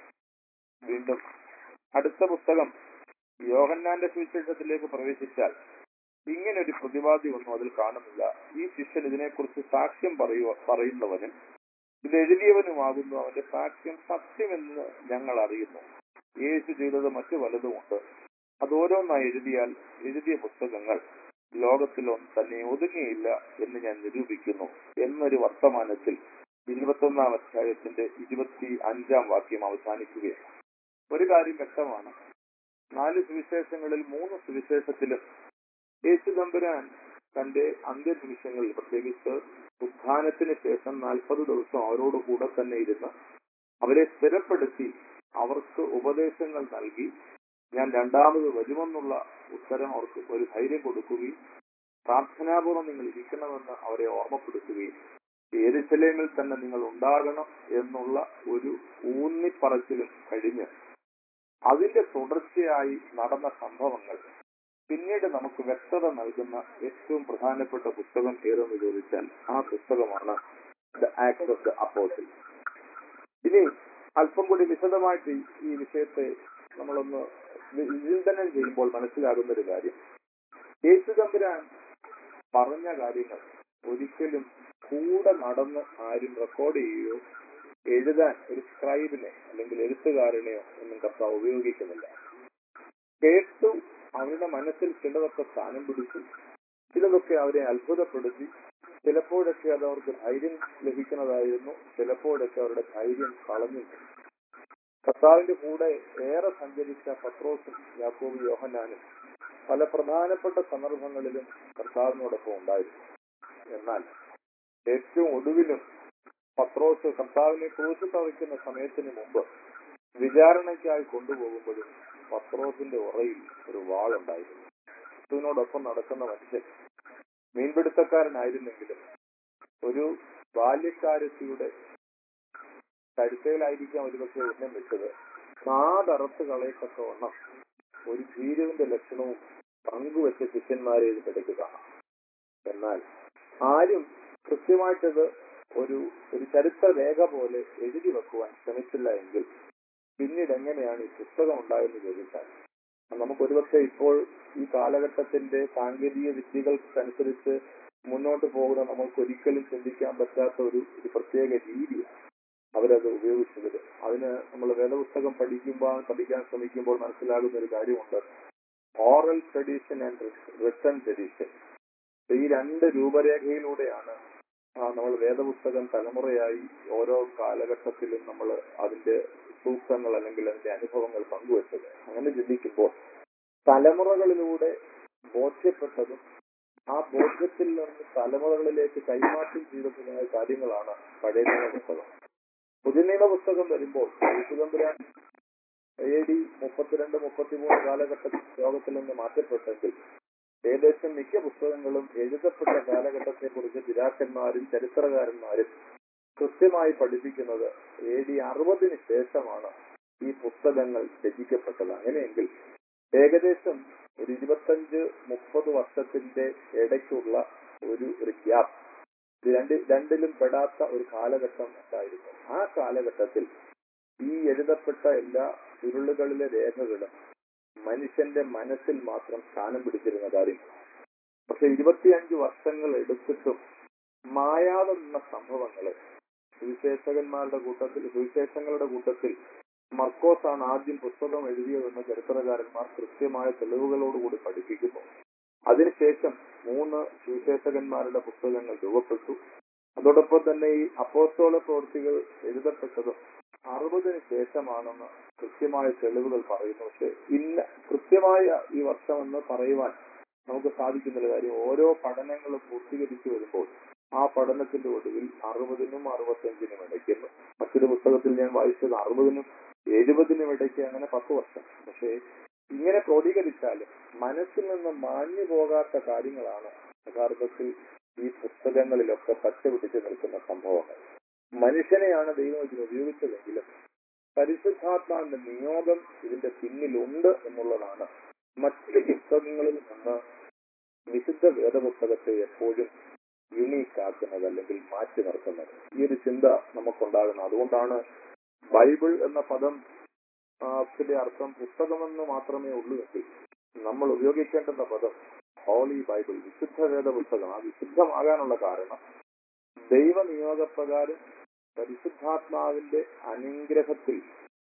വീണ്ടും അടുത്ത പുസ്തകം യോഹന്നാന്റെ സുവിശേഷത്തിലേക്ക് പ്രവേശിച്ചാൽ ഇങ്ങനെ ഒരു പ്രതിവാദി ഒന്നും അതിൽ കാണുന്നില്ല ഈ ശിഷ്യൻ ഇതിനെക്കുറിച്ച് സാക്ഷ്യം പറയുക പറയുന്നവനും ഇത് എഴുതിയവനുമാകുന്നു അവന്റെ സാക്ഷ്യം സത്യമെന്ന് ഞങ്ങൾ അറിയുന്നു യേശു ചെയ്തത് മറ്റു പലതുമുണ്ട് അത് ഓരോന്നായി എഴുതിയാൽ എഴുതിയ പുസ്തകങ്ങൾ ലോകത്തിലോ തന്നെ ഒതുങ്ങിയില്ല എന്ന് ഞാൻ നിരൂപിക്കുന്നു എന്നൊരു വർത്തമാനത്തിൽ ഇരുപത്തൊന്നാം അധ്യായത്തിന്റെ ഇരുപത്തി അഞ്ചാം വാക്യം അവസാനിക്കുകയാണ് ഒരു കാര്യം വ്യക്തമാണ് നാല് സുവിശേഷങ്ങളിൽ മൂന്ന് സുവിശേഷത്തിലും യേശു തമ്പുരാൻ തന്റെ അന്ത്യനിമിഷങ്ങളിൽ പ്രത്യേകിച്ച് ഉത്ഥാനത്തിന് ശേഷം നാൽപ്പത് ദിവസം അവരോട് കൂടെ തന്നെ ഇരുന്ന് അവരെ സ്ഥിരപ്പെടുത്തി അവർക്ക് ഉപദേശങ്ങൾ നൽകി ഞാൻ രണ്ടാമത് വരുമെന്നുള്ള ഉത്തരം അവർക്ക് ഒരു ധൈര്യം കൊടുക്കുകയും പ്രാർത്ഥനാപൂർവ്വം നിങ്ങൾ ഇരിക്കണമെന്ന് അവരെ ഓർമ്മപ്പെടുത്തുകയും ഏരുസലേമിൽ തന്നെ നിങ്ങൾ ഉണ്ടാകണം എന്നുള്ള ഒരു ഊന്നിപ്പറച്ചിലും കഴിഞ്ഞ് അതിന്റെ തുടർച്ചയായി നടന്ന സംഭവങ്ങൾ പിന്നീട് നമുക്ക് വ്യക്തത നൽകുന്ന ഏറ്റവും പ്രധാനപ്പെട്ട പുസ്തകം ഏതെന്ന് ചോദിച്ചാൽ ആ പുസ്തകമാണ് the act of the apostle ഇനി അല്പം കൂടി വിശദമായിട്ട് ഈ- ഈ വിഷയത്തെ നമ്മളൊന്ന് വി- വിചിന്തനം ചെയ്യുമ്പോൾ മനസ്സിലാകുന്ന ഒരു കാര്യം യേശു തമ്പുരാൻ പറഞ്ഞ കാര്യങ്ങൾ ഒരിക്കലും കൂടെ നടന്ന് ആരും റെക്കോർഡ് ചെയ്യുകയോ എഴുതാൻ ഒരു സ്ക്രൈബിനെ അല്ലെങ്കിൽ എഴുത്തുകാരനെയോ ഒന്നും കർത്താവ് ഉപയോഗിക്കുന്നില്ല കേട്ടു അവരുടെ മനസ്സിൽ ചിലതൊക്കെ സ്ഥാനം പിടിച്ചു ചിലതൊക്കെ അവരെ അത്ഭുതപ്പെടുത്തി ചിലപ്പോഴൊക്കെ അത് അവർക്ക് ധൈര്യം ലഭിക്കുന്നതായിരുന്നു ചിലപ്പോഴൊക്കെ അവരുടെ ധൈര്യം കളഞ്ഞു കർത്താവിന്റെ കൂടെ ഏറെ സഞ്ചരിച്ച പത്രോസും യാക്കോബ് യോഹന്നാനും പല പ്രധാനപ്പെട്ട സന്ദർഭങ്ങളിലും കർത്താവിനോടൊപ്പം ഉണ്ടായിരുന്നു എന്നാൽ ഏറ്റവും ഒടുവിലും പത്രോസ് കർത്താവിനെ ക്രൂശിൽ തറയ്ക്കുന്ന സമയത്തിന് മുമ്പ് വിചാരണയ്ക്കായി കൊണ്ടുപോകുമ്പോഴും പത്രോസിന്റെ ഉറയിൽ ഒരു വാളുണ്ടായിരുന്നു ക്രിസ്തുവിനോടൊപ്പം നടക്കുന്ന മനുഷ്യൻ മീൻപിടുത്തക്കാരനായിരുന്നെങ്കിലും ഒരു ബാല്യക്കാരത്തിയുടെ കരുത്തയിലായിരിക്കാം ഒരുപക്ഷെ ഉന്നം വെച്ചത് കാതറത്ത് കളയത്തക്കവണ്ണം ഒരു ഭീരുവിന്റെ ലക്ഷണവും പങ്കുവെച്ച ശിഷ്യന്മാരെ ഇതിനിടയ്ക്ക് കാണാം എന്നാൽ ആരും കൃത്യമായിട്ടത് ഒരു ഒരു ചരിത്ര രേഖ പോലെ എഴുതി വെക്കുവാൻ ശ്രമിച്ചില്ല എങ്കിൽ പിന്നീട് എങ്ങനെയാണ് ഈ പുസ്തകം ഉണ്ടായെന്ന് ചോദിച്ചാൽ നമുക്ക് ഒരുപക്ഷെ ഇപ്പോൾ ഈ കാലഘട്ടത്തിന്റെ സാങ്കേതിക വിദ്യകൾക്കനുസരിച്ച് മുന്നോട്ട് പോകുന്ന നമുക്ക് ഒരിക്കലും ചിന്തിക്കാൻ പറ്റാത്ത ഒരു ഒരു പ്രത്യേക രീതിയാണ് അവരത് ഉപയോഗിച്ചത് അതിന് നമ്മൾ വേദപുസ്തകം പഠിക്കുമ്പോൾ പഠിക്കാൻ ശ്രമിക്കുമ്പോൾ മനസ്സിലാകുന്ന ഒരു കാര്യമുണ്ട് oral tradition and written tradition ഈ രണ്ട് രൂപരേഖയിലൂടെയാണ് ആ, നമ്മൾ വേദപുസ്തകം തലമുറയായി ഓരോ കാലഘട്ടത്തിലും നമ്മൾ അതിന്റെ സൂക്തങ്ങൾ അല്ലെങ്കിൽ അതിന്റെ അനുഭവങ്ങൾ പങ്കുവെച്ചത് അങ്ങനെ ചിന്തിക്കുമ്പോൾ തലമുറകളിലൂടെ ബോധ്യപ്പെട്ടതും ആ ബോധ്യത്തിൽ നിന്ന് തലമുറകളിലേക്ക് കൈമാറ്റം ചെയ്തതുമായ കാര്യങ്ങളാണ് പഴയ നിയമ പുസ്തകം പുതിയ നിയമ പുസ്തകം വരുമ്പോൾ യേശുദമ്പുരാൻ എ ഡി മുപ്പത്തിരണ്ട് മുപ്പത്തിമൂന്ന് കാലഘട്ടത്തിൽ ലോകത്തിൽ നിന്ന് മാറ്റപ്പെട്ടെങ്കിൽ ഏകദേശം മിക്ക പുസ്തകങ്ങളും എഴുതപ്പെട്ട കാലഘട്ടത്തെ കുറിച്ച് പിതാക്കന്മാരും ചരിത്രകാരന്മാരും കൃത്യമായി പഠിപ്പിക്കുന്നത് എ ഡി അറുപതിന് ശേഷമാണ് ഈ പുസ്തകങ്ങൾ രചിക്കപ്പെട്ടത് അങ്ങനെയെങ്കിൽ ഏകദേശം ഒരു ഇരുപത്തഞ്ച് മുപ്പത് വർഷത്തിന്റെ ഇടയ്ക്കുള്ള ഒരു ഒരു ഗ്യാപ്പ് ഇത് രണ്ട് രണ്ടിലും പെടാത്ത ഒരു കാലഘട്ടം ഉണ്ടായിരുന്നു ആ കാലഘട്ടത്തിൽ ഈ എഴുതപ്പെട്ട എല്ലാ ചുരുളുകളിലെ രേഖകളും മനുഷ്യന്റെ മനസ്സിൽ മാത്രം സ്ഥാനം പിടിച്ചിരുന്ന കാര്യം പക്ഷെ ഇരുപത്തിയഞ്ച് വർഷങ്ങൾ എടുത്തിട്ടും മായാതെ നിന്ന സംഭവങ്ങള് സുവിശേഷകന്മാരുടെ കൂട്ടത്തിൽ സുവിശേഷങ്ങളുടെ കൂട്ടത്തിൽ മർക്കോസ് ആണ് ആദ്യം പുസ്തകം എഴുതിയതെന്ന് ചരിത്രകാരന്മാർ കൃത്യമായ തെളിവുകളോടുകൂടി പഠിപ്പിക്കുന്നു അതിനുശേഷം മൂന്ന് സുവിശേഷകന്മാരുടെ പുസ്തകങ്ങൾ രൂപപ്പെട്ടു അതോടൊപ്പം തന്നെ ഈ അപ്പോസ്തോല പ്രവൃത്തികൾ എഴുതപ്പെട്ടതും അറുപതിന് ശേഷമാണെന്ന് കൃത്യമായ തെളിവുകൾ പറയുന്നു പക്ഷെ ഇന്ന കൃത്യമായ ഈ വർഷമെന്ന് പറയുവാൻ നമുക്ക് സാധിക്കുന്നില്ല കാര്യം ഓരോ പഠനങ്ങളും പൂർത്തീകരിച്ചു വരുമ്പോൾ ആ പഠനത്തിന്റെ ഒടുവിൽ അറുപതിനും അറുപത്തഞ്ചിനും ഇടയ്ക്ക് മറ്റൊരു പുസ്തകത്തിൽ ഞാൻ വായിച്ചത് അറുപതിനും എഴുപതിനും ഇടയ്ക്ക് അങ്ങനെ പത്ത് വർഷം പക്ഷേ ഇങ്ങനെ ക്രോഡീകരിച്ചാലും മനസ്സിൽ നിന്ന് മാഞ്ഞു പോകാത്ത കാര്യങ്ങളാണ് യഥാർത്ഥത്തിൽ ഈ പുസ്തകങ്ങളിലൊക്കെ പച്ച പിടിച്ചു നിൽക്കുന്ന സംഭവങ്ങൾ മനുഷ്യനെയാണ് ദൈവം ഇതിന് ഉപയോഗിച്ചതെങ്കിലും പരിശുദ്ധാത്മാവിന്റെ നിയോഗം ഇതിന്റെ പിന്നിലുണ്ട് എന്നുള്ളതാണ് മറ്റ് പുസ്തകങ്ങളിൽ നിന്ന് വിശുദ്ധ വേദപുസ്തകത്തെ എപ്പോഴും യുണീക്ക് ആക്കുന്നത് അല്ലെങ്കിൽ മാറ്റി നിർത്തുന്നത് ഈ ഒരു ചിന്ത നമുക്കുണ്ടാകുന്നത് അതുകൊണ്ടാണ് ബൈബിൾ എന്ന പദം ആ, ത്തിന്റെ അർത്ഥം പുസ്തകമെന്ന് മാത്രമേ ഉള്ളൂ എങ്കിൽ നമ്മൾ ഉപയോഗിക്കേണ്ടുന്ന പദം ഹോളി ബൈബിൾ വിശുദ്ധ വേദ പുസ്തകം ആ വിശുദ്ധമാകാനുള്ള കാരണം ദൈവനിയോഗപ്രകാരം പരിശുദ്ധാത്മാവിന്റെ അനുഗ്രഹത്തിൽ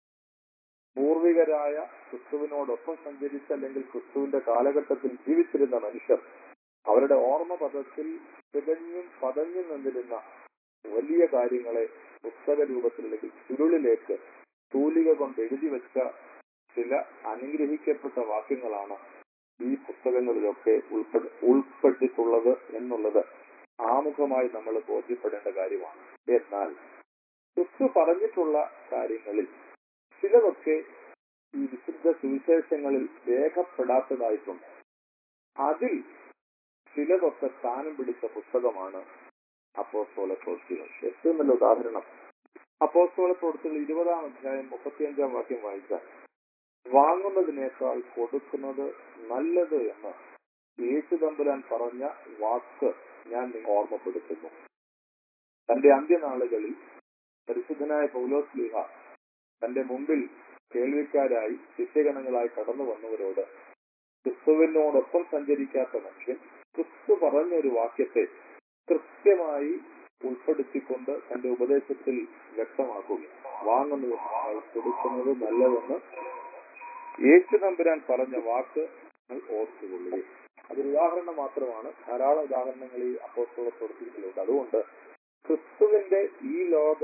പൂർവികരായ ക്രിസ്തുവിനോടൊപ്പം സഞ്ചരിച്ച അല്ലെങ്കിൽ ക്രിസ്തുവിന്റെ കാലഘട്ടത്തിൽ ജീവിച്ചിരുന്ന മനുഷ്യർ അവരുടെ ഓർമ്മ പദത്തിൽ തികഞ്ഞും പതഞ്ഞും നിന്നിരുന്ന വലിയ കാര്യങ്ങളെ പുസ്തക രൂപത്തിൽ അല്ലെങ്കിൽ ചുരുളിലേക്ക് തൂലിക കൊണ്ട് എഴുതി വെച്ച ചില അനുഗ്രഹിക്കപ്പെട്ട വാക്യങ്ങളാണ് ഈ പുസ്തകങ്ങളിലൊക്കെ ഉൾപ്പെടെ ഉൾപ്പെട്ടിട്ടുള്ളത് എന്നുള്ളത് ആമുഖമായി നമ്മൾ ബോധ്യപ്പെടേണ്ട കാര്യമാണ് എന്നാൽ ക്രിസ്തു പറഞ്ഞിട്ടുള്ള കാര്യങ്ങളിൽ ചിലതൊക്കെ ഈ വിശുദ്ധ സുവിശേഷങ്ങളിൽ രേഖപ്പെടാത്തതായിട്ടുണ്ട് അതിൽ ചിലതൊക്കെ സ്ഥാനം പിടിച്ച പുസ്തകമാണ് അപ്പോസ്തോല പ്രവൃത്തികൾ ഏറ്റവും നല്ല ഉദാഹരണം അപ്പോസ്തോല പ്രവൃത്തികൾ ഇരുപതാം അധ്യായം മുപ്പത്തിയഞ്ചാം വാക്യം വായിച്ചാൽ വാങ്ങുന്നതിനേക്കാൾ കൊടുക്കുന്നത് നല്ലത് എന്ന് യേശു തമ്പുരാൻ പറഞ്ഞ വാക്ക് ഞാൻ നിങ്ങൾ ഓർമ്മപ്പെടുത്തുന്നു തന്റെ അന്ത്യനാളുകളിൽ പരിശുദ്ധനായ പൗലോസ് ലീഹ തന്റെ മുമ്പിൽ കേൾവിക്കാരായി ശിഷ്യഗണങ്ങളായി കടന്നു വന്നവരോട് ക്രിസ്തുവിനോടൊപ്പം സഞ്ചരിക്കാത്ത മനുഷ്യൻ ക്രിസ്തു പറഞ്ഞ ഒരു വാക്യത്തെ കൃത്യമായി ഉൾപ്പെടുത്തിക്കൊണ്ട് തന്റെ ഉപദേശത്തിൽ വ്യക്തമാക്കുക വാങ്ങുന്നതിനേക്കാൾ കൊടുക്കുന്നത് നല്ലതെന്ന് യേശു തമ്പുരാൻ പറഞ്ഞ വാക്ക് നിങ്ങൾ ഓർത്തുകൊള്ളുക അതൊരു ഉദാഹരണം മാത്രമാണ് ധാരാളം ഉദാഹരണങ്ങൾ ഈ അപ്പോസ്തല പ്രവർത്തികളുണ്ട് അതുകൊണ്ട് ക്രിസ്തുവിന്റെ ഈ ലോക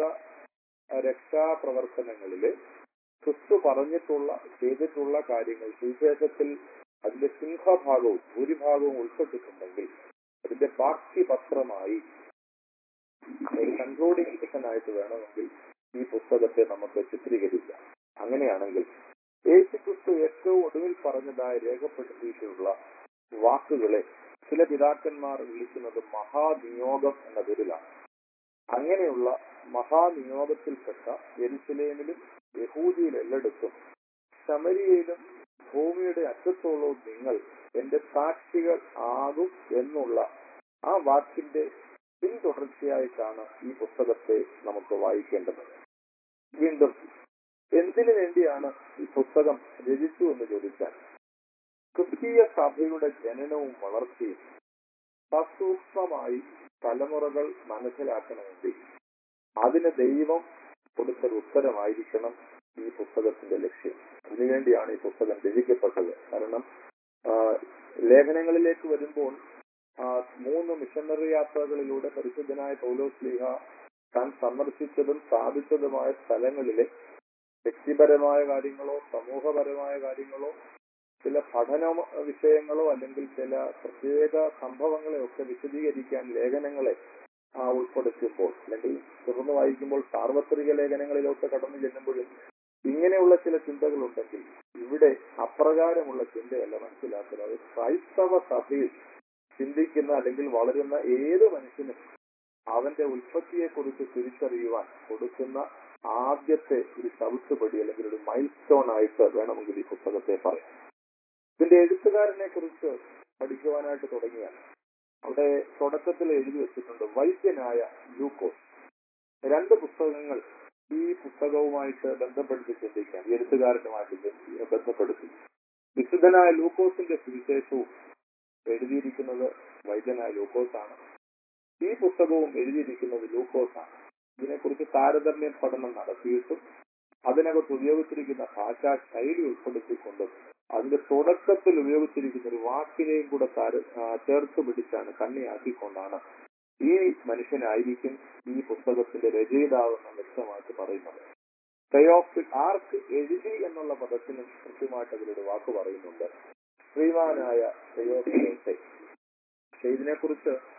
രക്ഷാപ്രവർത്തനങ്ങളില് ക്രിസ്തു പറഞ്ഞിട്ടുള്ള ചെയ്തിട്ടുള്ള കാര്യങ്ങൾ സുവിശേഷത്തിൽ അതിന്റെ സിംഹഭാഗവും ഭൂരിഭാഗവും ഉൾപ്പെട്ടിട്ടുണ്ടെങ്കിൽ അതിന്റെ ബാക്കി പത്രമായി ഒരു കൺക്ലൂഡിംഗ് സെഷനായിട്ട് വേണമെങ്കിൽ ഈ പുസ്തകത്തെ നമുക്ക് ചിത്രീകരിക്കാം അങ്ങനെയാണെങ്കിൽ യേശു ക്രിസ്തു ഏറ്റവും ഒടുവിൽ പറഞ്ഞതായി രേഖപ്പെടുത്തിയിട്ടുള്ള വാക്കുകളെ ചില പിതാക്കന്മാർ വിളിക്കുന്നത് മഹാനിയോഗം എന്ന പേരിലാണ് അങ്ങനെയുള്ള മഹാനിയോഗത്തിൽപ്പെട്ട യെരുസലേമിലും യഹൂദിയിൽ എല്ലായിടത്തും ശമരിയയിലും ഭൂമിയുടെ അറ്റത്തോളവും നിങ്ങൾ എന്റെ സാക്ഷികൾ ആകും എന്നുള്ള ആ വാക്കിന്റെ പിന്തുടർച്ചയായിട്ടാണ് ഈ പുസ്തകത്തെ നമുക്ക് വായിക്കേണ്ടത് വീണ്ടും എന്തിനു വേണ്ടിയാണ് ഈ പുസ്തകം രചിച്ചു എന്ന് ചോദിച്ചാൽ ക്രിസ്തീയ സഭയുടെ ജനനവും വളർച്ചയും സസൂക്ഷ്മമായി തലമുറകൾ മനസ്സിലാക്കണമെങ്കിൽ അതിന് ദൈവം കൊടുത്തൊരു ഉത്തരമായിരിക്കണം ഈ പുസ്തകത്തിന്റെ ലക്ഷ്യം അതിനുവേണ്ടിയാണ് ഈ പുസ്തകം രചിക്കപ്പെട്ടത് കാരണം ആ, ലേഖനങ്ങളിലേക്ക് വരുമ്പോൾ ആ, മൂന്ന് മിഷണറി യാത്രകളിലൂടെ പരിശുദ്ധനായ പൗലോസ് ലീഹ താൻ സന്ദർശിച്ചതും സ്ഥാപിച്ചതുമായ സ്ഥലങ്ങളിലെ വ്യക്തിപരമായ കാര്യങ്ങളോ സമൂഹപരമായ കാര്യങ്ങളോ ചില പഠന വിഷയങ്ങളോ അല്ലെങ്കിൽ ചില പ്രത്യേക സംഭവങ്ങളെ ഒക്കെ വിശദീകരിക്കാൻ ലേഖനങ്ങളെ ആ, ഉൾപ്പെടുത്തുമ്പോൾ അല്ലെങ്കിൽ തുറന്നു വായിക്കുമ്പോൾ സാർവത്രിക ലേഖനങ്ങളിലൊക്കെ കടന്നു ചെല്ലുമ്പോഴും ഇങ്ങനെയുള്ള ചില ചിന്തകളുണ്ടെങ്കിൽ ഇവിടെ അപ്രകാരമുള്ള ചിന്തയല്ല മനസ്സിലാക്കുന്നത് ക്രൈസ്തവ സഭയിൽ ചിന്തിക്കുന്ന അല്ലെങ്കിൽ വളരുന്ന ഏത് മനുഷ്യനും അവന്റെ ഉൽപ്പത്തിയെ കുറിച്ച് തിരിച്ചറിയുവാൻ കൊടുക്കുന്ന ആദ്യത്തെ ഒരു ചവിട്ടുപടി അല്ലെങ്കിൽ ഒരു മൈൽ സ്റ്റോൺ ആയിട്ട് വേണമെങ്കിൽ ഈ പുസ്തകത്തെ പറയാം ഇതിന്റെ എഴുത്തുകാരനെ കുറിച്ച് പഠിക്കുവാനായിട്ട് തുടങ്ങിയാൽ അവിടെ തുടക്കത്തിൽ എഴുതി വെച്ചിട്ടുണ്ട് വൈദ്യനായ ലൂക്കോസ് രണ്ട് പുസ്തകങ്ങൾ ഈ പുസ്തകവുമായിട്ട് ബന്ധപ്പെടുത്തി ചിന്തിക്കാം ഈ എഴുത്തുകാരനുമായിട്ട് ചി- ബന്ധപ്പെടുത്തി വിശുദ്ധനായ ലൂക്കോസിന്റെ സുവിശേഷവും എഴുതിയിരിക്കുന്നത് വൈദ്യനായ ലൂക്കോസാണ് ഈ പുസ്തകവും എഴുതിയിരിക്കുന്നത് ലൂക്കോസാണ് ഇതിനെക്കുറിച്ച് താരതമ്യ പഠനം നടത്തിയിട്ടും അതിനകത്ത് ഉപയോഗിച്ചിരിക്കുന്ന ഭാഷാ ശൈലി ഉൾപ്പെടുത്തിക്കൊണ്ടും അതിന്റെ തുടക്കത്തിൽ ഉപയോഗിച്ചിരിക്കുന്ന ഒരു വാക്കിനെയും കൂടെ താര ആ, ചേർത്ത് പിടിച്ചാണ് കണ്ണിയാക്കിക്കൊണ്ടാണ് ഈ മനുഷ്യനായിരിക്കും ഈ പുസ്തകത്തിന്റെ രചയിതാവെന്ന് വ്യക്തമായിട്ട് പറയുന്നത് തയോഫിൽ ആർക്ക് എഴുതി എന്നുള്ള പദത്തിനും കൃത്യമായിട്ട് അതിലൊരു വാക്ക് പറയുന്നുണ്ട് ശ്രീമാനായ തയോഫിലോട്ടെ പക്ഷെ ഇതിനെക്കുറിച്ച്